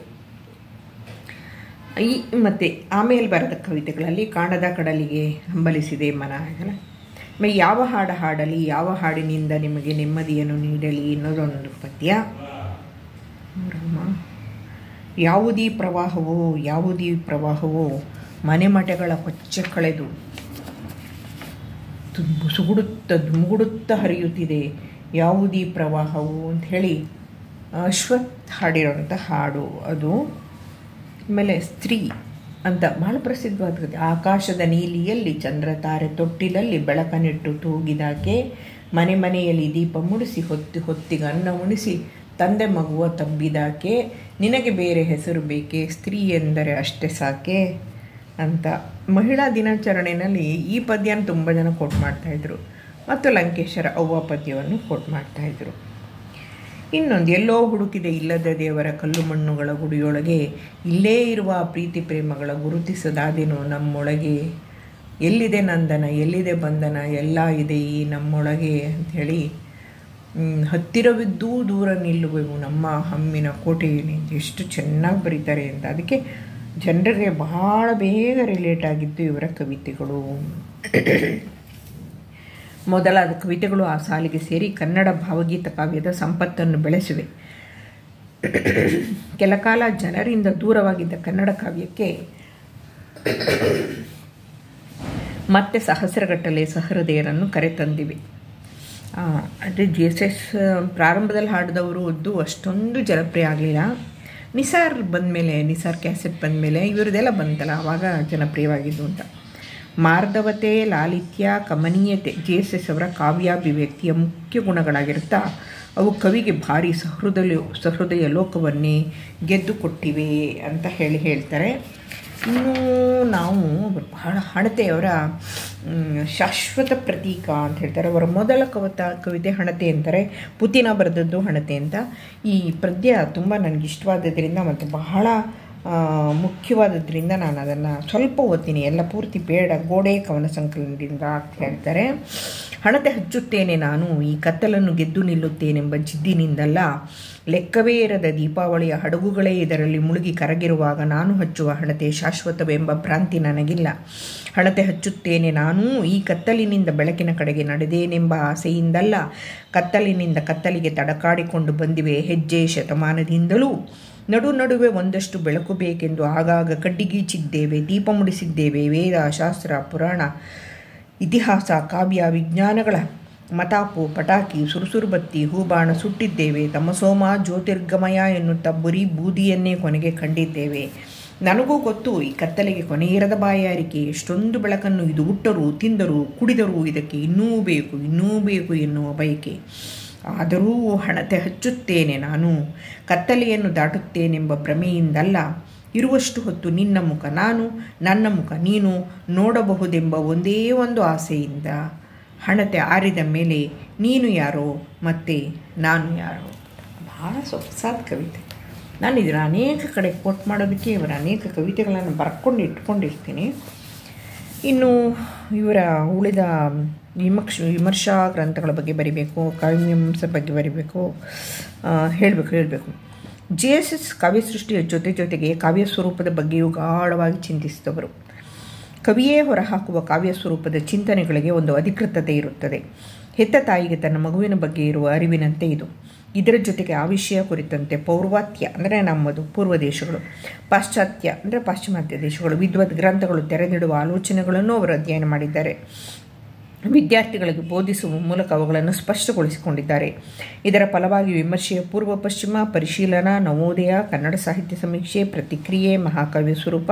ಈ ಮತ್ತು ಆಮೇಲೆ ಬರೆದ ಕವಿತೆಗಳಲ್ಲಿ ಕಾಣದ ಕಡಲಿಗೆ ಹಂಬಲಿಸಿದೆ ಮನ ಆಗಲ್ಲ ಆಮೇಲೆ ಯಾವ ಹಾಡು ಹಾಡಲಿ ಯಾವ ಹಾಡಿನಿಂದ ನಿಮಗೆ ನೆಮ್ಮದಿಯನ್ನು ನೀಡಲಿ ಅನ್ನೋದೊಂದು ಪದ್ಯ ರಾಮ ಯಾವುದೀ ಪ್ರವಾಹವು ಯಾವುದೀ ಪ್ರವಾಹವು ಮನೆ ಮಠಗಳ ಕೊಚ್ಚ ಕಳೆದು ಬುಸುಗುಡುತ್ತ ಧುಮುಗುಡುತ್ತ ಹರಿಯುತ್ತಿದೆ ಯಾವುದೀ ಪ್ರವಾಹವು ಅಂತ ಹೇಳಿ ಅಶ್ವಥ್ ಹಾಡಿರೋಂಥ ಹಾಡು ಅದು ಆಮೇಲೆ ಸ್ತ್ರೀ ಅಂತ ಬಹಳ ಪ್ರಸಿದ್ಧವಾದ ಕಥೆ ಆಕಾಶದ ನೀಲಿಯಲ್ಲಿ ಚಂದ್ರ ತಾರೆ ತೊಟ್ಟಿಲಲ್ಲಿ ಬೆಳಕನಿಟ್ಟು ತೂಗಿದಾಕೆ ಮನೆ ಮನೆಯಲ್ಲಿ ದೀಪ ಮುಡಿಸಿ ಹೊತ್ತಿ ಹೊತ್ತಿಗೆ ಅನ್ನ ಉಣಿಸಿ ತಂದೆ ಮಗುವ ತಬ್ಬಿದಾಕೆ ನಿನಗೆ ಬೇರೆ ಹೆಸರು ಬೇಕೆ ಸ್ತ್ರೀ ಎಂದರೆ ಅಷ್ಟೇ ಸಾಕೆ ಅಂತ ಮಹಿಳಾ ದಿನಾಚರಣೆಯಲ್ಲಿ ಈ ಪದ್ಯನ ತುಂಬ ಜನ ಕೋಟ್ ಮಾಡ್ತಾಯಿದ್ರು ಮತ್ತು ಲಂಕೇಶರ ಅವ್ವ ಪದ್ಯವನ್ನು ಕೋಟ್ ಮಾಡ್ತಾಯಿದ್ರು ಇನ್ನೊಂದು ಎಲ್ಲೋ ಹುಡುಕಿದೆ ಇಲ್ಲದ ದೇವರ ಕಲ್ಲು ಮಣ್ಣುಗಳ ಗುಡಿಯೊಳಗೆ ಇಲ್ಲೇ ಇರುವ ಪ್ರೀತಿ ಪ್ರೇಮಗಳ ಗುರುತಿಸದಾದೇನು ನಮ್ಮೊಳಗೆ ಎಲ್ಲಿದೆ ನಂದನ ಎಲ್ಲಿದೆ ಬಂಧನ ಎಲ್ಲ ಇದೆ ಈ ನಮ್ಮೊಳಗೆ ಅಂಥೇಳಿ ಹತ್ತಿರವಿದ್ದೂ ದೂರ ನಿಲ್ಲುವೆವು ನಮ್ಮ ಹಮ್ಮಿನ ಕೋಟೆಯಲ್ಲಿ ಅಂತ ಎಷ್ಟು ಚೆನ್ನಾಗಿ ಬರೀತಾರೆ ಅಂತ ಅದಕ್ಕೆ ಜನರಿಗೆ ಬಹಳ ಬೇಗ ರಿಲೇಟ್ ಆಗಿದ್ದು ಇವರ ಕವಿತೆಗಳು ಮೊದಲಾದ ಕವಿತೆಗಳು ಆ ಸಾಲಿಗೆ ಸೇರಿ ಕನ್ನಡ ಭಾವಗೀತ ಕಾವ್ಯದ ಸಂಪತ್ತನ್ನು ಬೆಳೆಸಿವೆ ಕೆಲಕಾಲ ಜನರಿಂದ ದೂರವಾಗಿದ್ದ ಕನ್ನಡ ಕಾವ್ಯಕ್ಕೆ ಮತ್ತೆ ಸಹಸ್ರಗಟ್ಟಲೆ ಸಹೃದಯರನ್ನು ಕರೆತಂದಿವೆ ಅದೇ ಜಿ ಎಸ್ ಎಸ್ ಪ್ರಾರಂಭದಲ್ಲಿ ಹಾಡಿದವರು ಉದ್ದು ಅಷ್ಟೊಂದು ಜನಪ್ರಿಯ ಆಗಲಿಲ್ಲ ನಿಸಾರ್ ಬಂದಮೇಲೆ ನಿಸಾರ್ ಕ್ಯಾಸೆಟ್ ಬಂದಮೇಲೆ ಇವ್ರದ್ದೆಲ್ಲ ಬಂತಲ್ಲ ಆವಾಗ ಜನಪ್ರಿಯವಾಗಿದ್ದು ಅಂತ ಮಾರ್ಧವತೆ ಲಾಲಿತ್ಯ ಕಮನೀಯತೆ ಜೆ ಎಸ್ ಎಸ್ ಅವರ ಕಾವ್ಯಾಭಿವ್ಯಕ್ತಿಯ ಮುಖ್ಯ ಗುಣಗಳಾಗಿರುತ್ತಾ ಅವು ಕವಿಗೆ ಭಾರಿ ಸಹೃದಯ ಸಹೃದಯ ಲೋಕವನ್ನೇ ಗೆದ್ದು ಕೊಟ್ಟಿವೆ ಅಂತ ಹೇಳಿ ಹೇಳ್ತಾರೆ ಇನ್ನು ನಾವು ಬಹಳ ಹಣತೆಯವರ ಶಾಶ್ವತ ಪ್ರತೀಕ ಅಂತ ಹೇಳ್ತಾರೆ ಅವರ ಮೊದಲ ಕವತ ಕವಿತೆ ಹಣತೆ ಅಂತಾರೆ ಪುತಿನ ಬರೆದದ್ದು ಹಣತೆ ಅಂತ ಈ ಪದ್ಯ ತುಂಬ ನನಗೆ ಇಷ್ಟವಾದದ್ರಿಂದ ಮತ್ತು ಬಹಳ ಮುಖ್ಯವಾದದ್ರಿಂದ ನಾನು ಅದನ್ನು ಸ್ವಲ್ಪ ಓದ್ತೀನಿ ಎಲ್ಲ ಪೂರ್ತಿ ಬೇಡ ಗೋಡೆ ಕವನ ಸಂಕಲನದಿಂದ ಅಂತ ಹೇಳ್ತಾರೆ ಹಣತೆ ಹಚ್ಚುತ್ತೇನೆ ನಾನು ಈ ಕತ್ತಲನ್ನು ಗೆದ್ದು ನಿಲ್ಲುತ್ತೇನೆಂಬ ಜಿದ್ದಿನಿಂದಲ್ಲ ಲೆಕ್ಕವೇ ಇರದ ದೀಪಾವಳಿಯ ಹಡಗುಗಳೇ ಇದರಲ್ಲಿ ಮುಳುಗಿ ಕರಗಿರುವಾಗ ನಾನು ಹಚ್ಚುವ ಹಣತೆ ಶಾಶ್ವತವೆಂಬ ಭ್ರಾಂತಿ ನನಗಿಲ್ಲ ಹಣತೆ ಹಚ್ಚುತ್ತೇನೆ ನಾನೂ ಈ ಕತ್ತಲಿನಿಂದ ಬೆಳಕಿನ ಕಡೆಗೆ ನಡೆದೇನೆಂಬ ಆಸೆಯಿಂದಲ್ಲ ಕತ್ತಲಿನಿಂದ ಕತ್ತಲಿಗೆ ತಡಕಾಡಿಕೊಂಡು ಬಂದಿವೆ ಹೆಜ್ಜೆ ಶತಮಾನದಿಂದಲೂ ನಡು ನಡುವೆ ಒಂದಷ್ಟು ಬೆಳಕು ಬೇಕೆಂದು ಆಗಾಗ ಕಡ್ಡಿಗೀಚಿದ್ದೇವೆ ದೀಪ ಮುಡಿಸಿದ್ದೇವೆ ವೇದ ಶಾಸ್ತ್ರ ಪುರಾಣ ಇತಿಹಾಸ ಕಾವ್ಯ ವಿಜ್ಞಾನಗಳ ಮತಾಪು ಪಟಾಕಿ ಸುರುಸುರು ಬತ್ತಿ ಹೂಬಾಣ ಸುಟ್ಟಿದ್ದೇವೆ ತಮಸೋಮ ಜ್ಯೋತಿರ್ಗಮಯ ಎನ್ನುತ್ತಾ ಬರೀ ಬೂದಿಯನ್ನೇ ಕೊನೆಗೆ ಕಂಡಿದ್ದೇವೆ ನನಗೂ ಗೊತ್ತು ಈ ಕತ್ತಲೆಗೆ ಕೊನೆಯಿರದ ಬಾಯಾರಿಕೆ ಎಷ್ಟೊಂದು ಬೆಳಕನ್ನು ಇದು ಹುಟ್ಟರು ತಿಂದರು ಕುಡಿದರು ಇದಕ್ಕೆ ಇನ್ನೂ ಬೇಕು ಇನ್ನೂ ಬೇಕು ಎನ್ನುವ ಬಯಕೆ ಆದರೂ ಹಣತೆ ಹಚ್ಚುತ್ತೇನೆ ನಾನು ಕತ್ತಲೆಯನ್ನು ದಾಟುತ್ತೇನೆಂಬ ಭ್ರಮೆಯಿಂದಲ್ಲ ಇರುವಷ್ಟು ಹೊತ್ತು ನಿನ್ನ ಮುಖ ನಾನು ನನ್ನ ಮುಖ ನೀನು ನೋಡಬಹುದೆಂಬ ಒಂದೇ ಒಂದು ಆಸೆಯಿಂದ ಹಣತೆ ಆರಿದ ಮೇಲೆ ನೀನು ಯಾರೋ ಮತ್ತು ನಾನು ಯಾರೋ ಭಾಳ ಸೊಗಸಾದ ಕವಿತೆ ನಾನು ಇದರ ಅನೇಕ ಕಡೆ ಕೋಟ್ ಮಾಡೋದಕ್ಕೆ ಇವರ ಅನೇಕ ಕವಿತೆಗಳನ್ನು ಬರ್ಕೊಂಡು ಇಟ್ಕೊಂಡಿರ್ತೀನಿ ಇನ್ನು ಇವರ ಉಳಿದ ವಿಮಕ್ಷ ವಿಮರ್ಶಾ ಗ್ರಂಥಗಳ ಬಗ್ಗೆ ಬರಿಬೇಕು ಕಾವ್ಯಮೀಮಾಂಸೆ ಬಗ್ಗೆ ಬರಿಬೇಕು ಹೇಳಬೇಕು ಹೇಳಬೇಕು ಜೆ ಎಸ್ ಎಸ್ ಕಾವ್ಯಸೃಷ್ಟಿಯ ಜೊತೆ ಜೊತೆಗೆ ಕಾವ್ಯ ಸ್ವರೂಪದ ಬಗ್ಗೆಯೂ ಗಾಢವಾಗಿ ಚಿಂತಿಸಿದವರು ಕವಿಯೇ ಹೊರಹಾಕುವ ಕಾವ್ಯ ಸ್ವರೂಪದ ಚಿಂತನೆಗಳಿಗೆ ಒಂದು ಅಧಿಕೃತತೆ ಇರುತ್ತದೆ ಹೆತ್ತ ತಾಯಿಗೆ ತನ್ನ ಮಗುವಿನ ಬಗ್ಗೆ ಇರುವ ಅರಿವಿನಂತೆ ಇದು ಇದರ ಜೊತೆಗೆ ಆ ವಿಷಯ ಕುರಿತಂತೆ ಪೌರ್ವಾತ್ಯ ಅಂದರೆ ನಮ್ಮದು ಪೂರ್ವ ದೇಶಗಳು ಪಾಶ್ಚಾತ್ಯ ಅಂದರೆ ಪಾಶ್ಚಿಮಾತ್ಯ ದೇಶಗಳು ವಿದ್ವತ್ ಗ್ರಂಥಗಳು ತೆರೆದಿಡುವ ಆಲೋಚನೆಗಳನ್ನು ಅವರು ಅಧ್ಯಯನ ಮಾಡಿದ್ದಾರೆ ವಿದ್ಯಾರ್ಥಿಗಳಿಗೆ ಬೋಧಿಸುವ ಮೂಲಕ ಅವುಗಳನ್ನು ಸ್ಪಷ್ಟಗೊಳಿಸಿಕೊಂಡಿದ್ದಾರೆ ಇದರ ಫಲವಾಗಿ ವಿಮರ್ಶೆಯ ಪೂರ್ವ ಪಶ್ಚಿಮ ಪರಿಶೀಲನಾ ನವೋದಯ ಕನ್ನಡ ಸಾಹಿತ್ಯ ಸಮೀಕ್ಷೆ ಪ್ರತಿಕ್ರಿಯೆ ಮಹಾಕಾವ್ಯ ಸ್ವರೂಪ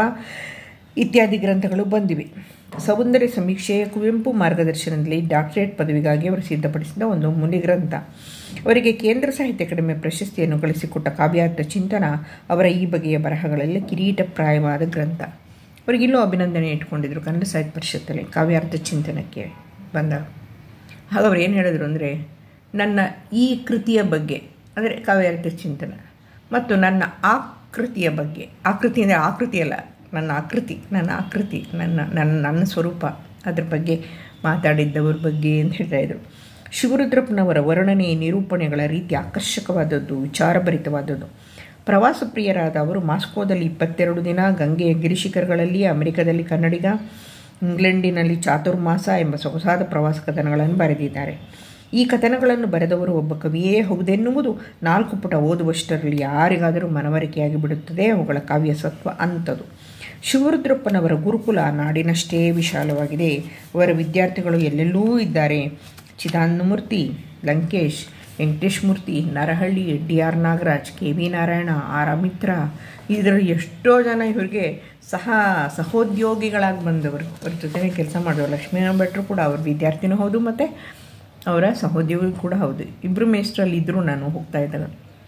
ಇತ್ಯಾದಿ ಗ್ರಂಥಗಳು ಬಂದಿವೆ ಸೌಂದರ್ಯ ಸಮೀಕ್ಷೆಯ ಕುವೆಂಪು ಮಾರ್ಗದರ್ಶನದಲ್ಲಿ ಡಾಕ್ಟರೇಟ್ ಪದವಿಗಾಗಿ ಅವರು ಸಿದ್ಧಪಡಿಸಿದ ಒಂದು ಮುನಿ ಗ್ರಂಥ ಅವರಿಗೆ ಕೇಂದ್ರ ಸಾಹಿತ್ಯ ಅಕಾಡೆಮಿ ಪ್ರಶಸ್ತಿಯನ್ನು ಗಳಿಸಿಕೊಟ್ಟ ಕಾವ್ಯಾರ್ಥ ಚಿಂತನ ಅವರ ಈ ಬಗೆಯ ಬರಹಗಳಲ್ಲಿ ಕಿರೀಟಪ್ರಾಯವಾದ ಗ್ರಂಥ ಅವರಿಗಿಲ್ಲೂ ಅಭಿನಂದನೆ ಇಟ್ಕೊಂಡಿದ್ರು ಕನ್ನಡ ಸಾಹಿತ್ಯ ಪರಿಷತ್ತಲ್ಲಿ ಕಾವ್ಯಾರ್ಥ ಚಿಂತನಕ್ಕೆ ಬಂದಾಗ ಆಗ ಅವ್ರು ಏನು ಹೇಳಿದ್ರು ಅಂದರೆ ನನ್ನ ಈ ಕೃತಿಯ ಬಗ್ಗೆ ಅಂದರೆ ಕಾವ್ಯಾರ್ಥ ಚಿಂತನ ಮತ್ತು ನನ್ನ ಆಕೃತಿಯ ಬಗ್ಗೆ ಆಕೃತಿ ಅಂದರೆ ಆಕೃತಿ ಅಲ್ಲ ನನ್ನ ಆಕೃತಿ ನನ್ನ ಆಕೃತಿ ನನ್ನ ನನ್ನ ನನ್ನ ಸ್ವರೂಪ ಅದ್ರ ಬಗ್ಗೆ ಮಾತಾಡಿದ್ದವ್ರ ಬಗ್ಗೆ ಅಂತ ಹೇಳ್ತಾಯಿದ್ರು ಶಿವರುದ್ರಪ್ಪನವರ ವರ್ಣನೆ ನಿರೂಪಣೆಗಳ ರೀತಿ ಆಕರ್ಷಕವಾದದ್ದು ವಿಚಾರಭರಿತವಾದದ್ದು ಪ್ರವಾಸ ಪ್ರಿಯರಾದ ಅವರು ಮಾಸ್ಕೋದಲ್ಲಿ ಇಪ್ಪತ್ತೆರಡು ದಿನ ಗಂಗೆಯ ಗಿರಿಶಿಖರಗಳಲ್ಲಿ ಅಮೆರಿಕದಲ್ಲಿ ಕನ್ನಡಿಗ ಇಂಗ್ಲೆಂಡಿನಲ್ಲಿ ಚಾತುರ್ಮಾಸ ಎಂಬ ಸೊಗಸಾದ ಪ್ರವಾಸ ಕಥನಗಳನ್ನು ಬರೆದಿದ್ದಾರೆ ಈ ಕಥನಗಳನ್ನು ಬರೆದವರು ಒಬ್ಬ ಕವಿಯೇ ಹೌದೆನ್ನುವುದು ನಾಲ್ಕು ಪುಟ ಓದುವಷ್ಟರಲ್ಲಿ ಯಾರಿಗಾದರೂ ಮನವರಿಕೆಯಾಗಿ ಬಿಡುತ್ತದೆ ಅವುಗಳ ಕಾವ್ಯ ಸತ್ವ ಅಂಥದ್ದು ಶಿವರುದ್ರಪ್ಪನವರ ಗುರುಕುಲ ನಾಡಿನಷ್ಟೇ ವಿಶಾಲವಾಗಿದೆ ಅವರ ವಿದ್ಯಾರ್ಥಿಗಳು ಎಲ್ಲೆಲ್ಲೂ ಇದ್ದಾರೆ Chidanandamurthy Lankesh Venkatesh Murthy Narahalli D R Nagaraj K V Narayana R Amitra ಇದರಲ್ಲಿ ಎಷ್ಟೋ ಜನ ಇವರಿಗೆ ಸಹ ಸಹೋದ್ಯೋಗಿಗಳಾಗಿ ಬಂದವರು ಅವ್ರ ಜೊತೆ ಕೆಲಸ ಮಾಡಿದವರು ಲಕ್ಷ್ಮೀನಾರಾಯಣ ಭಟ್ರು ಕೂಡ ಅವ್ರ ವಿದ್ಯಾರ್ಥಿನೂ ಹೌದು ಮತ್ತು ಅವರ ಸಹೋದ್ಯೋಗಿ ಕೂಡ ಹೌದು ಇಬ್ಬರು ಮೇಸ್ಟ್ರಲ್ಲಿ ಇದ್ದರೂ ನಾನು ಹೋಗ್ತಾ ಇದ್ದಾಗ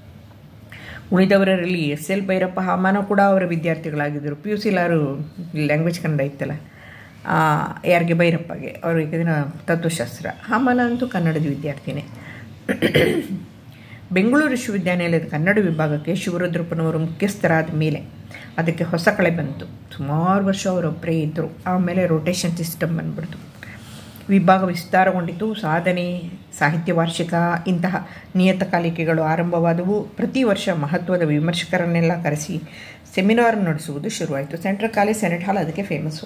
ಉಳಿದವರಲ್ಲಿ ಎಸ್ ಎಲ್ ಭೈರಪ್ಪ ಹಾಮಾನ ಕೂಡ ಅವರ ವಿದ್ಯಾರ್ಥಿಗಳಾಗಿದ್ದರು ಪಿ ಯು ಸಿಲಾರು ಲ್ಯಾಂಗ್ವೇಜ್ ಕನ್ನಡ ಇತ್ತಲ್ಲ ಯಾರಿಗೆ ಭೈರಪ್ಪಗೆ ಅವರಿಗೆ ತತ್ವಶಾಸ್ತ್ರ ಹಾಮಾನ ಅಂತೂ ಕನ್ನಡದ ವಿದ್ಯಾರ್ಥಿನೇ ಬೆಂಗಳೂರು ವಿಶ್ವವಿದ್ಯಾನಿಲಯದ ಕನ್ನಡ ವಿಭಾಗಕ್ಕೆ ಶಿವರುದ್ರಪ್ಪನವರು ಮುಖ್ಯಸ್ಥರಾದ ಮೇಲೆ ಅದಕ್ಕೆ ಹೊಸ ಕಳೆ ಬಂತು ಸುಮಾರು ವರ್ಷ ಅವರೊಬ್ಬರೇ ಇದ್ದರು ಆಮೇಲೆ ರೊಟೇಷನ್ ಸಿಸ್ಟಮ್ ಬಂದ್ಬಿಡ್ತು ವಿಭಾಗ ವಿಸ್ತಾರಗೊಂಡಿತು ಸಾಧನೆ ಸಾಹಿತ್ಯ ವಾರ್ಷಿಕ ಇಂತಹ ನಿಯತಕಾಲಿಕೆಗಳು ಆರಂಭವಾದವು ಪ್ರತಿ ವರ್ಷ ಮಹತ್ವದ ವಿಮರ್ಶಕರನ್ನೆಲ್ಲ ಕರೆಸಿ ಸೆಮಿನಾರ್ ನಡೆಸುವುದು ಶುರುವಾಯಿತು ಸೆಂಟ್ರಲ್ ಕಾಲೇಜ್ ಸೆನೆಟ್ ಹಾಲ್ ಅದಕ್ಕೆ ಫೇಮಸ್ಸು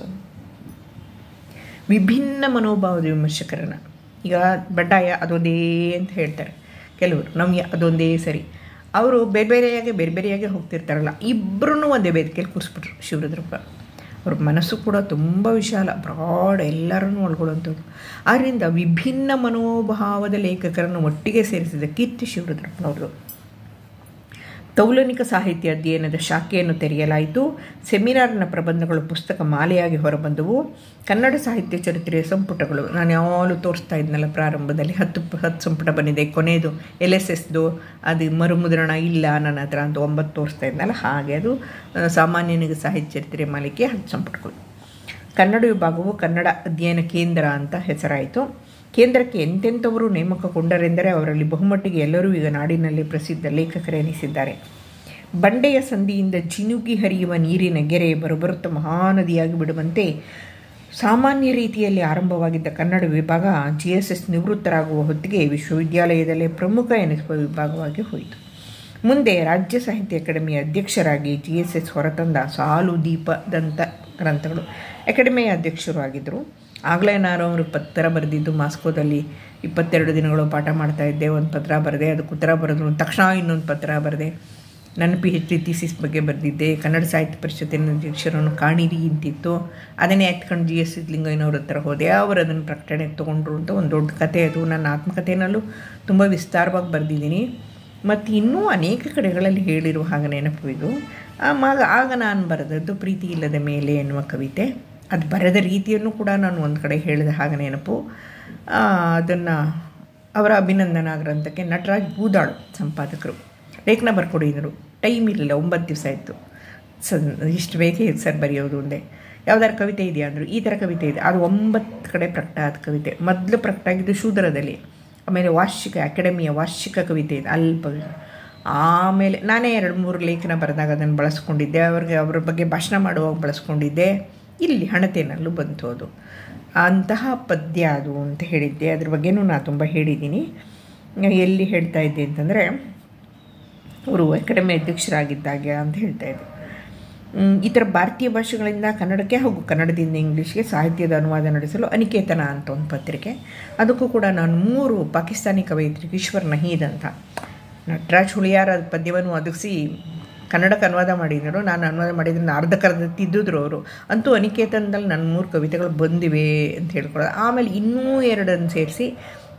ವಿಭಿನ್ನ ಮನೋಭಾವದ ವಿಮರ್ಶಕರನ್ನು ಈಗ ಬಡ್ಡಾಯ ಅದೊಂದೇ ಅಂತ ಹೇಳ್ತಾರೆ ಕೆಲವರು ನಮಗೆ ಅದೊಂದೇ ಸರಿ ಅವರು ಬೇರೆ ಬೇರೆಯಾಗಿ ಬೇರೆ ಬೇರೆಯಾಗಿ ಹೋಗ್ತಿರ್ತಾರಲ್ಲ ಇಬ್ಬರೂ ಒಂದೇ ವೇದಿಕೆಯಲ್ಲಿ ಕೂರಿಸ್ಬಿಟ್ರು ಶಿವರುದ್ರಪ್ಪ ಅವ್ರ ಮನಸ್ಸು ಕೂಡ ತುಂಬ ವಿಶಾಲ ಬ್ರಾಡ್ ಎಲ್ಲರನ್ನೂ ಒಳಗೊಳ್ಳುವಂಥದ್ದು ಆದ್ದರಿಂದ ವಿಭಿನ್ನ ಮನೋಭಾವದ ಲೇಖಕರನ್ನು ಒಟ್ಟಿಗೆ ಸೇರಿಸಿದ ಕೀರ್ತಿ ಶಿವರುದ್ರಪ್ಪನವ್ರದ್ದು ತೌಲನಿಕ ಸಾಹಿತ್ಯ ಅಧ್ಯಯನದ ಶಾಖೆಯನ್ನು ತೆರೆಯಲಾಯಿತು ಸೆಮಿನಾರ್ನ ಪ್ರಬಂಧಗಳು ಪುಸ್ತಕ ಮಾಲೆಯಾಗಿ ಹೊರಬಂದವು ಕನ್ನಡ ಸಾಹಿತ್ಯ ಚರಿತ್ರೆಯ ಸಂಪುಟಗಳು ನಾನು ಯಾವಾಗಲೂ ತೋರಿಸ್ತಾ ಇದ್ನಲ್ಲ ಪ್ರಾರಂಭದಲ್ಲಿ ಹತ್ತು ಹತ್ತು ಸಂಪುಟ ಬಂದಿದೆ ಕೊನೆಯದು ಎಲ್ ಎಸ್ ಎಸ್ದು ಅದು ಮರುಮುದ್ರಣ ಇಲ್ಲ ನನ್ನ ಹತ್ರ ಅಂತ ಒಂಬತ್ತು ತೋರಿಸ್ತಾ ಇದ್ನಲ್ಲ ಹಾಗೆ ಅದು ಸಾಮಾನ್ಯನಿಗೆ ಸಾಹಿತ್ಯ ಚರಿತ್ರೆ ಮಾಲಿಕೆ ಹತ್ತು ಸಂಪುಟಗಳು ಕನ್ನಡ ವಿಭಾಗವು ಕನ್ನಡ ಅಧ್ಯಯನ ಕೇಂದ್ರ ಅಂತ ಹೆಸರಾಯಿತು ಕೇಂದ್ರಕ್ಕೆ ಎಂತೆಂಥವರು ನೇಮಕಗೊಂಡರೆಂದರೆ ಅವರಲ್ಲಿ ಬಹುಮಟ್ಟಿಗೆ ಎಲ್ಲರೂ ಈಗ ನಾಡಿನಲ್ಲಿ ಪ್ರಸಿದ್ಧ ಲೇಖಕರೆನಿಸಿದ್ದಾರೆ ಬಂಡೆಯ ಸಂಧಿಯಿಂದ ಜಿನುಗಿ ಹರಿಯುವ ನೀರಿನ ಗೆರೆ ಬರುಬರುತ್ತ ಮಹಾನದಿಯಾಗಿ ಬಿಡುವಂತೆ ಸಾಮಾನ್ಯ ರೀತಿಯಲ್ಲಿ ಆರಂಭವಾಗಿದ್ದ ಕನ್ನಡ ವಿಭಾಗ ಜಿ ಎಸ್ ಎಸ್ ನಿವೃತ್ತರಾಗುವ ಹೊತ್ತಿಗೆ ವಿಶ್ವವಿದ್ಯಾಲಯದಲ್ಲೇ ಪ್ರಮುಖ ಎನಿಸುವ ವಿಭಾಗವಾಗಿ ಹೋಯಿತು ಮುಂದೆ ರಾಜ್ಯ ಸಾಹಿತ್ಯ ಅಕಾಡೆಮಿಯ ಅಧ್ಯಕ್ಷರಾಗಿ ಜಿ ಎಸ್ ಎಸ್ ಹೊರತಂದ ಸಾಲು ದೀಪದಂಥ ಗ್ರಂಥಗಳು ಅಕಾಡೆಮಿಯ ಅಧ್ಯಕ್ಷರು ಆಗಿದ್ದರು ಆಗಲೇ ನಾನು ಅವರು ಪತ್ರ ಬರೆದಿದ್ದು ಮಾಸ್ಕೋದಲ್ಲಿ ಇಪ್ಪತ್ತೆರಡು ದಿನಗಳು ಪಾಠ ಮಾಡ್ತಾ ಇದ್ದೆ ಒಂದು ಪತ್ರ ಬರೆದೆ ಅದಕ್ಕೆ ಉತ್ತರ ಬರೆದ್ರು ತಕ್ಷಣ ಇನ್ನೊಂದು ಪತ್ರ ಬರೆದೆ ನನ್ನ ಪಿ ಎಚ್ ಡಿ ಥೀಸಿಸ್ ಬಗ್ಗೆ ಬರೆದಿದ್ದೆ ಕನ್ನಡ ಸಾಹಿತ್ಯ ಪರಿಷತ್ತಿನ ಅಧ್ಯಕ್ಷರನ್ನು ಕಾಣಿರಿ ಅಂತಿತ್ತು ಅದನ್ನೇ ಎತ್ಕೊಂಡು ಜಿ ಎಸ್ ಸಿದ್ಲಿಂಗಯ್ಯನವ್ರ ಹತ್ರ ಹೋದೆ ಅವರು ಅದನ್ನು ಪ್ರಕಟಣೆಗೆ ತೊಗೊಂಡ್ರು ಅಂತ ಒಂದು ದೊಡ್ಡ ಕತೆ ಅದು ನನ್ನ ಆತ್ಮಕಥೆಯಲ್ಲೂ ತುಂಬ ವಿಸ್ತಾರವಾಗಿ ಬರೆದಿದ್ದೀನಿ ಮತ್ತು ಇನ್ನೂ ಅನೇಕ ಕಡೆಗಳಲ್ಲಿ ಹೇಳಿರುವ ಹಾಗೆ ನೆನಪು ಇದು ಆಗ ಆಗ ನಾನು ಬರೆದದ್ದು ಪ್ರೀತಿ ಇಲ್ಲದ ಮೇಲೆ ಎನ್ನುವ ಕವಿತೆ ಅದು ಬರೆದ ರೀತಿಯನ್ನು ಕೂಡ ನಾನು ಒಂದು ಕಡೆ ಹೇಳಿದ ಹಾಗೆ ನೆನಪು ಅದನ್ನು ಅವರ ಅಭಿನಂದನಾ ಗ್ರಂಥಕ್ಕೆ ನಟರಾಜ್ ಬೂದಾಳು ಸಂಪಾದಕರು ಲೇಖನ ಬರ್ಕೊಡಿದ್ರು ಟೈಮ್ ಇರಲಿಲ್ಲ ಒಂಬತ್ತು ದಿವಸ ಇತ್ತು ಸ ಇಷ್ಟು ಬೇಕೇ ಸರ್ ಬರೆಯೋದು ಒಂದೇ ಯಾವ್ದಾರು ಕವಿತೆ ಇದೆಯಾ ಅಂದರು ಈ ಥರ ಕವಿತೆ ಇದೆ ಅದು ಒಂಬತ್ತು ಕಡೆ ಪ್ರಕಟ ಆದ ಕವಿತೆ ಮೊದಲು ಪ್ರಕಟ ಆಗಿದ್ದು ಶೂದ್ರದಲ್ಲಿ ಆಮೇಲೆ ವಾರ್ಷಿಕ ಅಕಾಡೆಮಿಯ ವಾರ್ಷಿಕ ಕವಿತೆ ಇದೆ ಅಲ್ಪ ಆಮೇಲೆ ನಾನೇ ಎರಡು ಮೂರು ಲೇಖನ ಬರೆದಾಗ ಅದನ್ನು ಬಳಸ್ಕೊಂಡಿದ್ದೆ ಅವ್ರಿಗೆ ಅವ್ರ ಬಗ್ಗೆ ಭಾಷಣ ಮಾಡುವಾಗ ಬಳಸ್ಕೊಂಡಿದ್ದೆ ಇಲ್ಲಿ ಹಣತೆನಲ್ಲೂ ಬಂತು ಅದು ಅಂತಹ ಪದ್ಯ ಅದು ಅಂತ ಹೇಳಿದ್ದೆ ಅದ್ರ ಬಗ್ಗೆನೂ ನಾನು ತುಂಬ ಹೇಳಿದ್ದೀನಿ ಎಲ್ಲಿ ಹೇಳ್ತಾ ಇದ್ದೆ ಅಂತಂದರೆ ಅವರು ಅಕಾಡೆಮಿ ಅಧ್ಯಕ್ಷರಾಗಿದ್ದಾಗ ಅಂತ ಹೇಳ್ತಾ ಇದ್ದೆ ಈ ಥರ ಭಾರತೀಯ ಭಾಷೆಗಳಿಂದ ಕನ್ನಡಕ್ಕೆ ಹಾಗೂ ಕನ್ನಡದಿಂದ ಇಂಗ್ಲೀಷ್ಗೆ ಸಾಹಿತ್ಯದ ಅನುವಾದ ನಡೆಸಲು ಅನಿಕೇತನ ಅಂತ ಒಂದು ಪತ್ರಿಕೆ ಅದಕ್ಕೂ ಕೂಡ ನಾನು ಮೂರು ಪಾಕಿಸ್ತಾನಿ ಕವಯಿತ್ರಿ ಈಶ್ವರ್ ನಹೀದ್ ಅಂತ ನಟರಾಜ್ ಹುಳಿಯಾರ ಪದ್ಯವನ್ನು ಒದಗಿಸಿ ಕನ್ನಡಕ್ಕೆ ಅನುವಾದ ಮಾಡಿದರು ನಾನು ಅನುವಾದ ಮಾಡಿದ್ರೆ ಅರ್ಧಕ್ಕರ್ಧ ತಿದ್ದಿದ್ರು ಅವರು ಅಂತೂ ಅನಿಕೇತನದಲ್ಲಿ ನನ್ನ ಮೂರು ಕವಿತೆಗಳು ಬಂದಿವೆ ಅಂತ ಹೇಳ್ಕೊಳ್ಳೋದು ಆಮೇಲೆ ಇನ್ನೂ ಎರಡನ್ನು ಸೇರಿಸಿ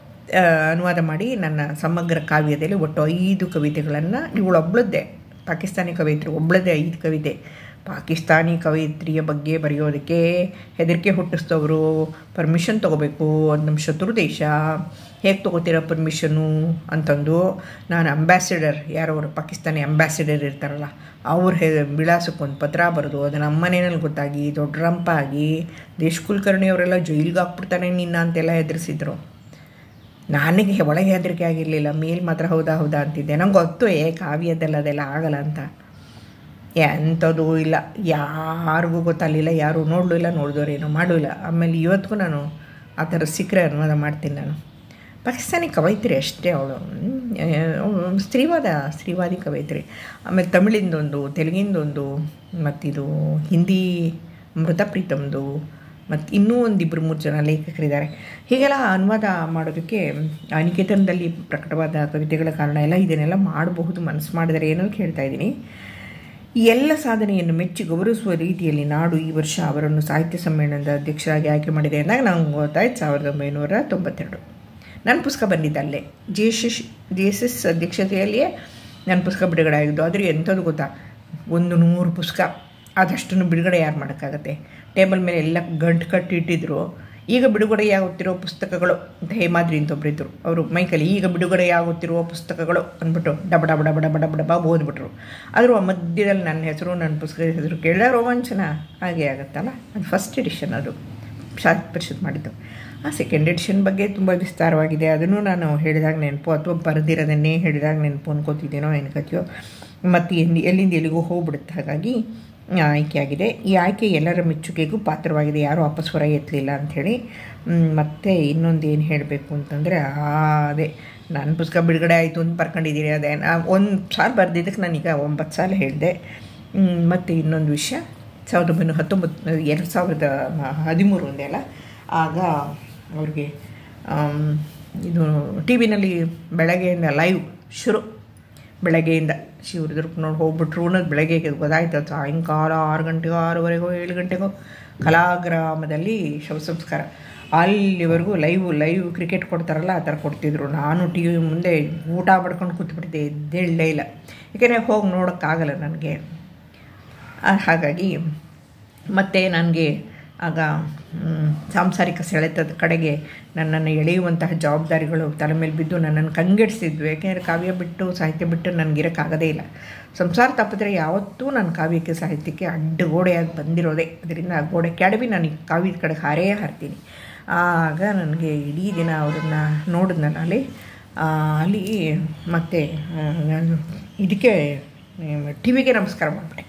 ಅನುವಾದ ಮಾಡಿ ನನ್ನ ಸಮಗ್ರ ಕಾವ್ಯದಲ್ಲಿ ಒಟ್ಟು ಐದು ಕವಿತೆಗಳನ್ನು ಇವಳೊಬ್ಳದ್ದೇ ಪಾಕಿಸ್ತಾನಿ ಕವಯಿತ್ರಿ ಒಬ್ಳದ್ದೇ ಐದು ಕವಿತೆ ಪಾಕಿಸ್ತಾನಿ ಕವಯಿತ್ರಿಯ ಬಗ್ಗೆ ಬರೆಯೋದಕ್ಕೆ ಹೆದರಿಕೆ ಹುಟ್ಟಿಸ್ತವರು ಪರ್ಮಿಷನ್ ತೊಗೋಬೇಕು ಅದು ನಮ್ಮ ಶತ್ರು ದೇಶ ಹೇಗೆ ತೊಗೋತೀರ ಪರ್ಮಿಷನ್ನು ಅಂತಂದು ನಾನು ಅಂಬ್ಯಾಸಿಡರ್ ಯಾರವರು ಪಾಕಿಸ್ತಾನಿ ಅಂಬ್ಯಾಸಿಡರ್ ಇರ್ತಾರಲ್ಲ ಅವ್ರ ಹೆ ವಿಳಾಸಕ್ಕೊಂದು ಪತ್ರ ಬರೆದು ಅದು ನಮ್ಮ ಮನೆಯಲ್ಲಿ ಗೊತ್ತಾಗಿ ದೊಡ್ಡ ರಂಪ ಆಗಿ ದೇಶ್ ಕುಲಕರ್ಣಿ ಅವರೆಲ್ಲ ಜೈಲಿಗೆ ಹಾಕ್ಬಿಡ್ತಾನೆ ನಿನ್ನ ಅಂತೆಲ್ಲ ಹೆದರಿಸಿದ್ರು ನನಗೆ ಒಳಗೆ ಹೆದರಿಕೆ ಆಗಿರಲಿಲ್ಲ ಮೇಲ್ ಮಾತ್ರ ಹೌದಾ ಹೌದಾ ಅಂತಿದ್ದೆ ನಂಗೆ ಗೊತ್ತು ಏ ಕಾವ್ಯದಲ್ಲ ಅದೆಲ್ಲ ಆಗಲ್ಲ ಅಂತ ಎಂಥದ್ದು ಇಲ್ಲ ಯಾರಿಗೂ ಗೊತ್ತಾಗಲಿಲ್ಲ ಯಾರು ನೋಡಲಿಲ್ಲ ನೋಡಿದವ್ರೇನೋ ಮಾಡಲಿಲ್ಲ ಆಮೇಲೆ ಇವತ್ತಿಗೂ ನಾನು ಆ ಥರ ಸಿಕ್ಕರೆ ಅನುವಾದ ಮಾಡ್ತೀನಿ ನಾನು ಪಾಕಿಸ್ತಾನಿ ಕವಯಿತ್ರಿ ಅಷ್ಟೇ ಅವಳು ಸ್ತ್ರೀವಾದ ಸ್ತ್ರೀವಾದಿ ಕವಯಿತ್ರಿ ಆಮೇಲೆ ತಮಿಳಿಂದೊಂದು ತೆಲುಗಿಂದೊಂದು ಮತ್ತಿದು ಹಿಂದಿ ಮೃತ ಪ್ರೀತಮ್ದು ಮತ್ತು ಇನ್ನೂ ಒಂದಿಬ್ಬರು ಮೂರು ಜನ ಲೇಖಕರಿದ್ದಾರೆ ಹೀಗೆಲ್ಲ ಅನುವಾದ ಮಾಡೋದಕ್ಕೆ ನಿಕೇತನದಲ್ಲಿ ಪ್ರಕಟವಾದ ಕವಿತೆಗಳ ಕಾರಣ ಎಲ್ಲ ಇದನ್ನೆಲ್ಲ ಮಾಡಬಹುದು ಮನಸ್ಸು ಮಾಡಿದರೆ ಏನೋ ಕೇಳ್ತಾ ಇದ್ದೀನಿ ಈ ಎಲ್ಲ ಸಾಧನೆಯನ್ನು ಮೆಚ್ಚಿ ಗೌರವಿಸುವ ರೀತಿಯಲ್ಲಿ ನಾಡು ಈ ವರ್ಷ ಅವರನ್ನು ಸಾಹಿತ್ಯ ಸಮ್ಮೇಳನದ ಅಧ್ಯಕ್ಷರಾಗಿ ಆಯ್ಕೆ ಮಾಡಿದೆ ಅಂದಾಗ ನಂಗೆ ಗೊತ್ತಾಯ್ತು ಸಾವಿರದ ಒಂಬೈನೂರ ತೊಂಬತ್ತೆರಡು ನನ್ನ ಪುಸ್ತಕ ಬಂದಿದ್ದ ಅಲ್ಲೇ G S S G S S ಅಧ್ಯಕ್ಷತೆಯಲ್ಲಿಯೇ ನನ್ನ ಪುಸ್ತಕ ಬಿಡುಗಡೆ ಆಗಿದ್ದು ಆದರೆ ಎಂಥದ್ದು ಗೊತ್ತಾ ಒಂದು ನೂರು ಪುಸ್ತಕ ಆದಷ್ಟನ್ನು ಬಿಡುಗಡೆ ಯಾರು ಮಾಡೋಕ್ಕಾಗತ್ತೆ ಟೇಬಲ್ ಮೇಲೆ ಎಲ್ಲ ಗಂಟು ಕಟ್ಟಿ ಇಟ್ಟಿದ್ರು ಈಗ ಬಿಡುಗಡೆಯಾಗುತ್ತಿರೋ ಪುಸ್ತಕಗಳು ಅಂತ ಹೇಮಾದ್ರಿ ಅಂತ ಒಬ್ಬರಿದ್ದರು ಅವರು ಮೈಕಲ್ಲಿ ಈಗ ಬಿಡುಗಡೆಯಾಗುತ್ತಿರುವ ಪುಸ್ತಕಗಳು ಅಂದ್ಬಿಟ್ಟು ಡಬ ಡಬ ಡಬ ಡಬ ಡಬ ಡಬ ಓದ್ಬಿಟ್ರು ಆದರೂ ಆ ಮಧ್ಯದಲ್ಲಿ ನನ್ನ ಹೆಸರು ನನ್ನ ಪುಸ್ತಕದ ಹೆಸರು ಕೇಳಿದ ರೋಮಾಂಚನ ಹಾಗೆ ಆಗುತ್ತಲ್ಲ ಅದು ಫಸ್ಟ್ ಎಡಿಷನ್ ಅದು ಸಾಹಿತ್ಯ ಪರಿಷತ್ ಮಾಡಿದ್ದು ಆ ಸೆಕೆಂಡ್ ಎಡಿಷನ್ ಬಗ್ಗೆ ತುಂಬ ವಿಸ್ತಾರವಾಗಿದೆ ಅದನ್ನು ನಾನು ಹೇಳಿದಾಗ ನೆನಪು ಅಥವಾ ಬರೆದಿರೋದನ್ನೇ ಹೇಳಿದಾಗ ನೆನಪು ಅನ್ಕೋತಿದ್ದೇನೋ ಏನಕತ್ತೆಯೋ ಮತ್ತು ಎಲ್ಲಿ ಎಲ್ಲಿಂದ ಎಲ್ಲಿಗೂ ಹೋಗ್ಬಿಡುತ್ತೆ ಹಾಗಾಗಿ ಆಯ್ಕೆಯಾಗಿದೆ ಈ ಆಯ್ಕೆ ಎಲ್ಲರ ಮೆಚ್ಚುಗೆಗೂ ಪಾತ್ರವಾಗಿದೆ ಯಾರೂ ವಾಪಸ್ ಹೊರ ಎತ್ತಲಿಲ್ಲ ಅಂಥೇಳಿ ಮತ್ತು ಇನ್ನೊಂದು ಏನು ಹೇಳಬೇಕು ಅಂತಂದರೆ ಅದೇ ನನ್ನ ಪುಸ್ತಕ ಬಿಡುಗಡೆ ಆಯಿತು ಅಂತ ಬರ್ಕೊಂಡಿದ್ದೀರಿ ಅದೇ ಒಂದು ಸಾಲ ಬರೆದಿದ್ದಕ್ಕೆ ನಾನೀಗ ಒಂಬತ್ತು ಸಾಲ ಹೇಳಿದೆ ಮತ್ತು ಇನ್ನೊಂದು ವಿಷಯ ಸಾವಿರದ ಒಂಬೈನೂರ ಹತ್ತೊಂಬತ್ತು ಎರಡು ಸಾವಿರದ ಹದಿಮೂರು ಒಂದೇ ಅಲ್ಲ ಆಗ ಅವ್ರಿಗೆ ಇದು ಟಿ ವಿನಲ್ಲಿ ಬೆಳಗ್ಗೆಯಿಂದ ಲೈವ್ ಶುರು ಬೆಳಗ್ಗೆಯಿಂದ ಶಿವರುದ್ರಕ್ಕೆ ನೋಡಿ ಹೋಗ್ಬಿಟ್ರು ಅನ್ನೋದು ಬೆಳಗ್ಗೆ ಗೊತ್ತಾಯ್ತು ಸಾಯಂಕಾಲ ಆರು ಗಂಟೆಗೋ ಆರೂವರೆಗೋ ಏಳು ಗಂಟೆಗೋ ಕಲಾಗ್ರಾಮದಲ್ಲಿ ಶವ ಸಂಸ್ಕಾರ ಅಲ್ಲಿವರೆಗೂ ಲೈವ್ ಲೈವ್ ಕ್ರಿಕೆಟ್ ಕೊಡ್ತಾರಲ್ಲ ಆ ಥರ ಕೊಡ್ತಿದ್ರು ನಾನು ಟಿ ವಿ ಮುಂದೆ ಊಟ ಮಾಡ್ಕೊಂಡು ಕೂತ್ಬಿಟ್ಟಿದ್ದೆ ಎದ್ದೇಳಲೇ ಇಲ್ಲ ಯಾಕೆಂದರೆ ಹೋಗಿ ನೋಡೋಕ್ಕಾಗಲ್ಲ ನನಗೆ ಹಾಗಾಗಿ ಮತ್ತು ನನಗೆ ಆಗ ಸಾಂಸಾರಿಕ ಸೆಳೆತದ ಕಡೆಗೆ ನನ್ನನ್ನು ಎಳೆಯುವಂತಹ ಜವಾಬ್ದಾರಿಗಳು ತಲೆ ಮೇಲೆ ಬಿದ್ದು ನನ್ನನ್ನು ಕಂಗೆಡಿಸಿದ್ವು ಯಾಕೆಂದರೆ ಕಾವ್ಯ ಬಿಟ್ಟು ಸಾಹಿತ್ಯ ಬಿಟ್ಟು ನನಗಿರೋಕ್ಕಾಗೋದೇ ಇಲ್ಲ ಸಂಸಾರ ತಪ್ಪಿದ್ರೆ ಯಾವತ್ತೂ ನನ್ನ ಕಾವ್ಯಕ್ಕೆ ಸಾಹಿತ್ಯಕ್ಕೆ ಅಡ್ಡಗೋಡೆಯಾಗಿ ಬಂದಿರೋದೆ ಅದರಿಂದ ಆ ಗೋಡೆ ಕೆಡವಿ ನಾನು ಕಾವ್ಯದ ಕಡೆ ಹಾರೇ ಹಾರ್ತೀನಿ ಆಗ ನನಗೆ ಇಡೀ ದಿನ ಅವರನ್ನು ನೋಡಿದ್ನಲ್ಲ ಅಲ್ಲಿ ಅಲ್ಲಿ ಮತ್ತು ನಾನು ಇದಕ್ಕೆ ಟಿ ವಿಗೆ ನಮಸ್ಕಾರ ಮಾಡಿಬಿಟ್ಟೆ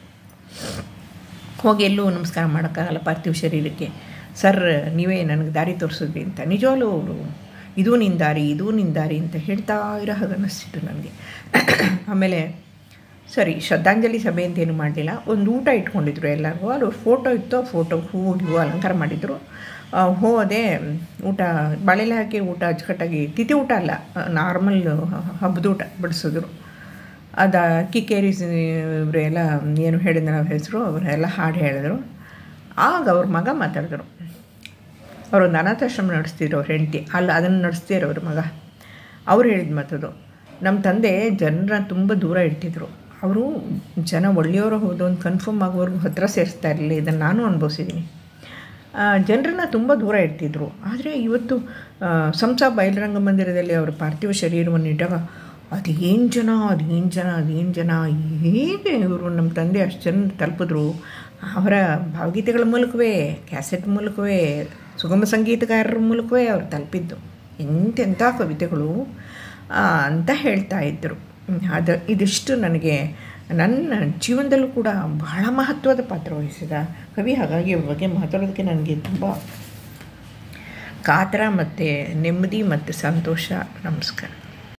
ಹೋಗಿ ಎಲ್ಲೂ ನಮಸ್ಕಾರ ಮಾಡೋಕ್ಕಾಗಲ್ಲ ಪಾರ್ಥಿವ ಶರೀರಕ್ಕೆ ಸರ್ ನೀವೇ ನನಗೆ ದಾರಿ ತೋರಿಸಿದ್ರಿ ಅಂತ ನಿಜವಾಗ್ಲೂ ಅವರು ಇದೂ ನಿನ್ನ ದಾರಿ ಇದೂ ನಿನ್ನ ದಾರಿ ಅಂತ ಹೇಳ್ತಾ ಇರೋ ಹಾಗೆ ಅನ್ನಿಸ್ತಿತ್ತು ನನಗೆ ಆಮೇಲೆ ಸರಿ ಶ್ರದ್ಧಾಂಜಲಿ ಸಭೆ ಅಂತ ಏನು ಮಾಡಲಿಲ್ಲ ಒಂದು ಊಟ ಇಟ್ಕೊಂಡಿದ್ರು ಎಲ್ಲರಿಗೂ ಅದು ಫೋಟೋ ಇತ್ತು ಫೋಟೋ ಹೂವು ಹೂವು ಅಲಂಕಾರ ಮಾಡಿದರು ಹೋದೆ ಊಟ ಬಾಳೆಲೆ ಹಾಕಿ ಊಟ ಅಚ್ಚುಕಟ್ಟಾಗಿ ತಿಥಿ ಊಟ ಅಲ್ಲ ನಾರ್ಮಲ್ ಹಬ್ಬದ ಊಟ ಬಡಿಸಿದ್ರು ಅದು ಕಿಕ್ಕೇರಿ ಇವರೆಲ್ಲ ಏನು ಹೇಳಿದ ನಾವು ಹೆಸರು ಅವರೆಲ್ಲ ಹಾಡು ಹೇಳಿದ್ರು ಆಗ ಅವ್ರ ಮಗ ಮಾತಾಡಿದ್ರು ಅವರೊಂದು ಅನಾಥಾಶ್ರಮ ನಡೆಸ್ತಿದ್ರು ಅವ್ರ ಹೆಂಡತಿ ಅಲ್ಲ ಅದನ್ನು ನಡೆಸ್ತಿದ್ರು ಅವ್ರ ಮಗ ಅವ್ರು ಹೇಳಿದ ಮಾತದು ನಮ್ಮ ತಂದೆ ಜನರ ತುಂಬ ದೂರ ಇಡ್ತಿದ್ರು ಅವರು ಜನ ಒಳ್ಳೆಯವರು ಹೌದು ಅಂತ ಕನ್ಫರ್ಮ್ ಆಗೋವರೆಗೂ ಹತ್ತಿರ ಸೇರಿಸ್ತಾ ಇರಲಿಲ್ಲ ಇದನ್ನು ನಾನು ಅನುಭವಿಸಿದ್ದೀನಿ ಜನರನ್ನ ತುಂಬ ದೂರ ಇಡ್ತಿದ್ರು ಆದರೆ ಇವತ್ತು ಸಂಸಾ ಬಯಲುರಂಗ ಮಂದಿರದಲ್ಲಿ ಅವರ ಪಾರ್ಥಿವ ಶರೀರವನ್ನು ಇಟ್ಟಾಗ ಅದೇನು ಜನ ಅದೇನು ಜನ ಅದೇನು ಜನ ಹೇಗೆ ಇವರು ನಮ್ಮ ತಂದೆ ಅಷ್ಟು ಜನ ತಲುಪಿದ್ರು ಅವರ ಭಾವಗೀತೆಗಳ ಮೂಲಕವೇ ಕ್ಯಾಸೆಟ್ ಮೂಲಕವೇ ಸುಗಮ ಸಂಗೀತಗಾರರ ಮೂಲಕವೇ ಅವ್ರು ತಲುಪಿದ್ದು ಎಂತೆಂಥ ಕವಿತೆಗಳು ಅಂತ ಹೇಳ್ತಾ ಇದ್ದರು ಅದು ಇದಿಷ್ಟು ನನಗೆ ನನ್ನ ಜೀವನದಲ್ಲೂ ಕೂಡ ಬಹಳ ಮಹತ್ವದ ಪಾತ್ರ ವಹಿಸಿದ ಕವಿ ಹಾಗಾಗಿ ಅವ್ರ ಬಗ್ಗೆ ಮಾತಾಡೋದಕ್ಕೆ ನನಗೆ ತುಂಬ ಕಾತರ ಮತ್ತು ನೆಮ್ಮದಿ ಮತ್ತು ಸಂತೋಷ ನಮಸ್ಕಾರ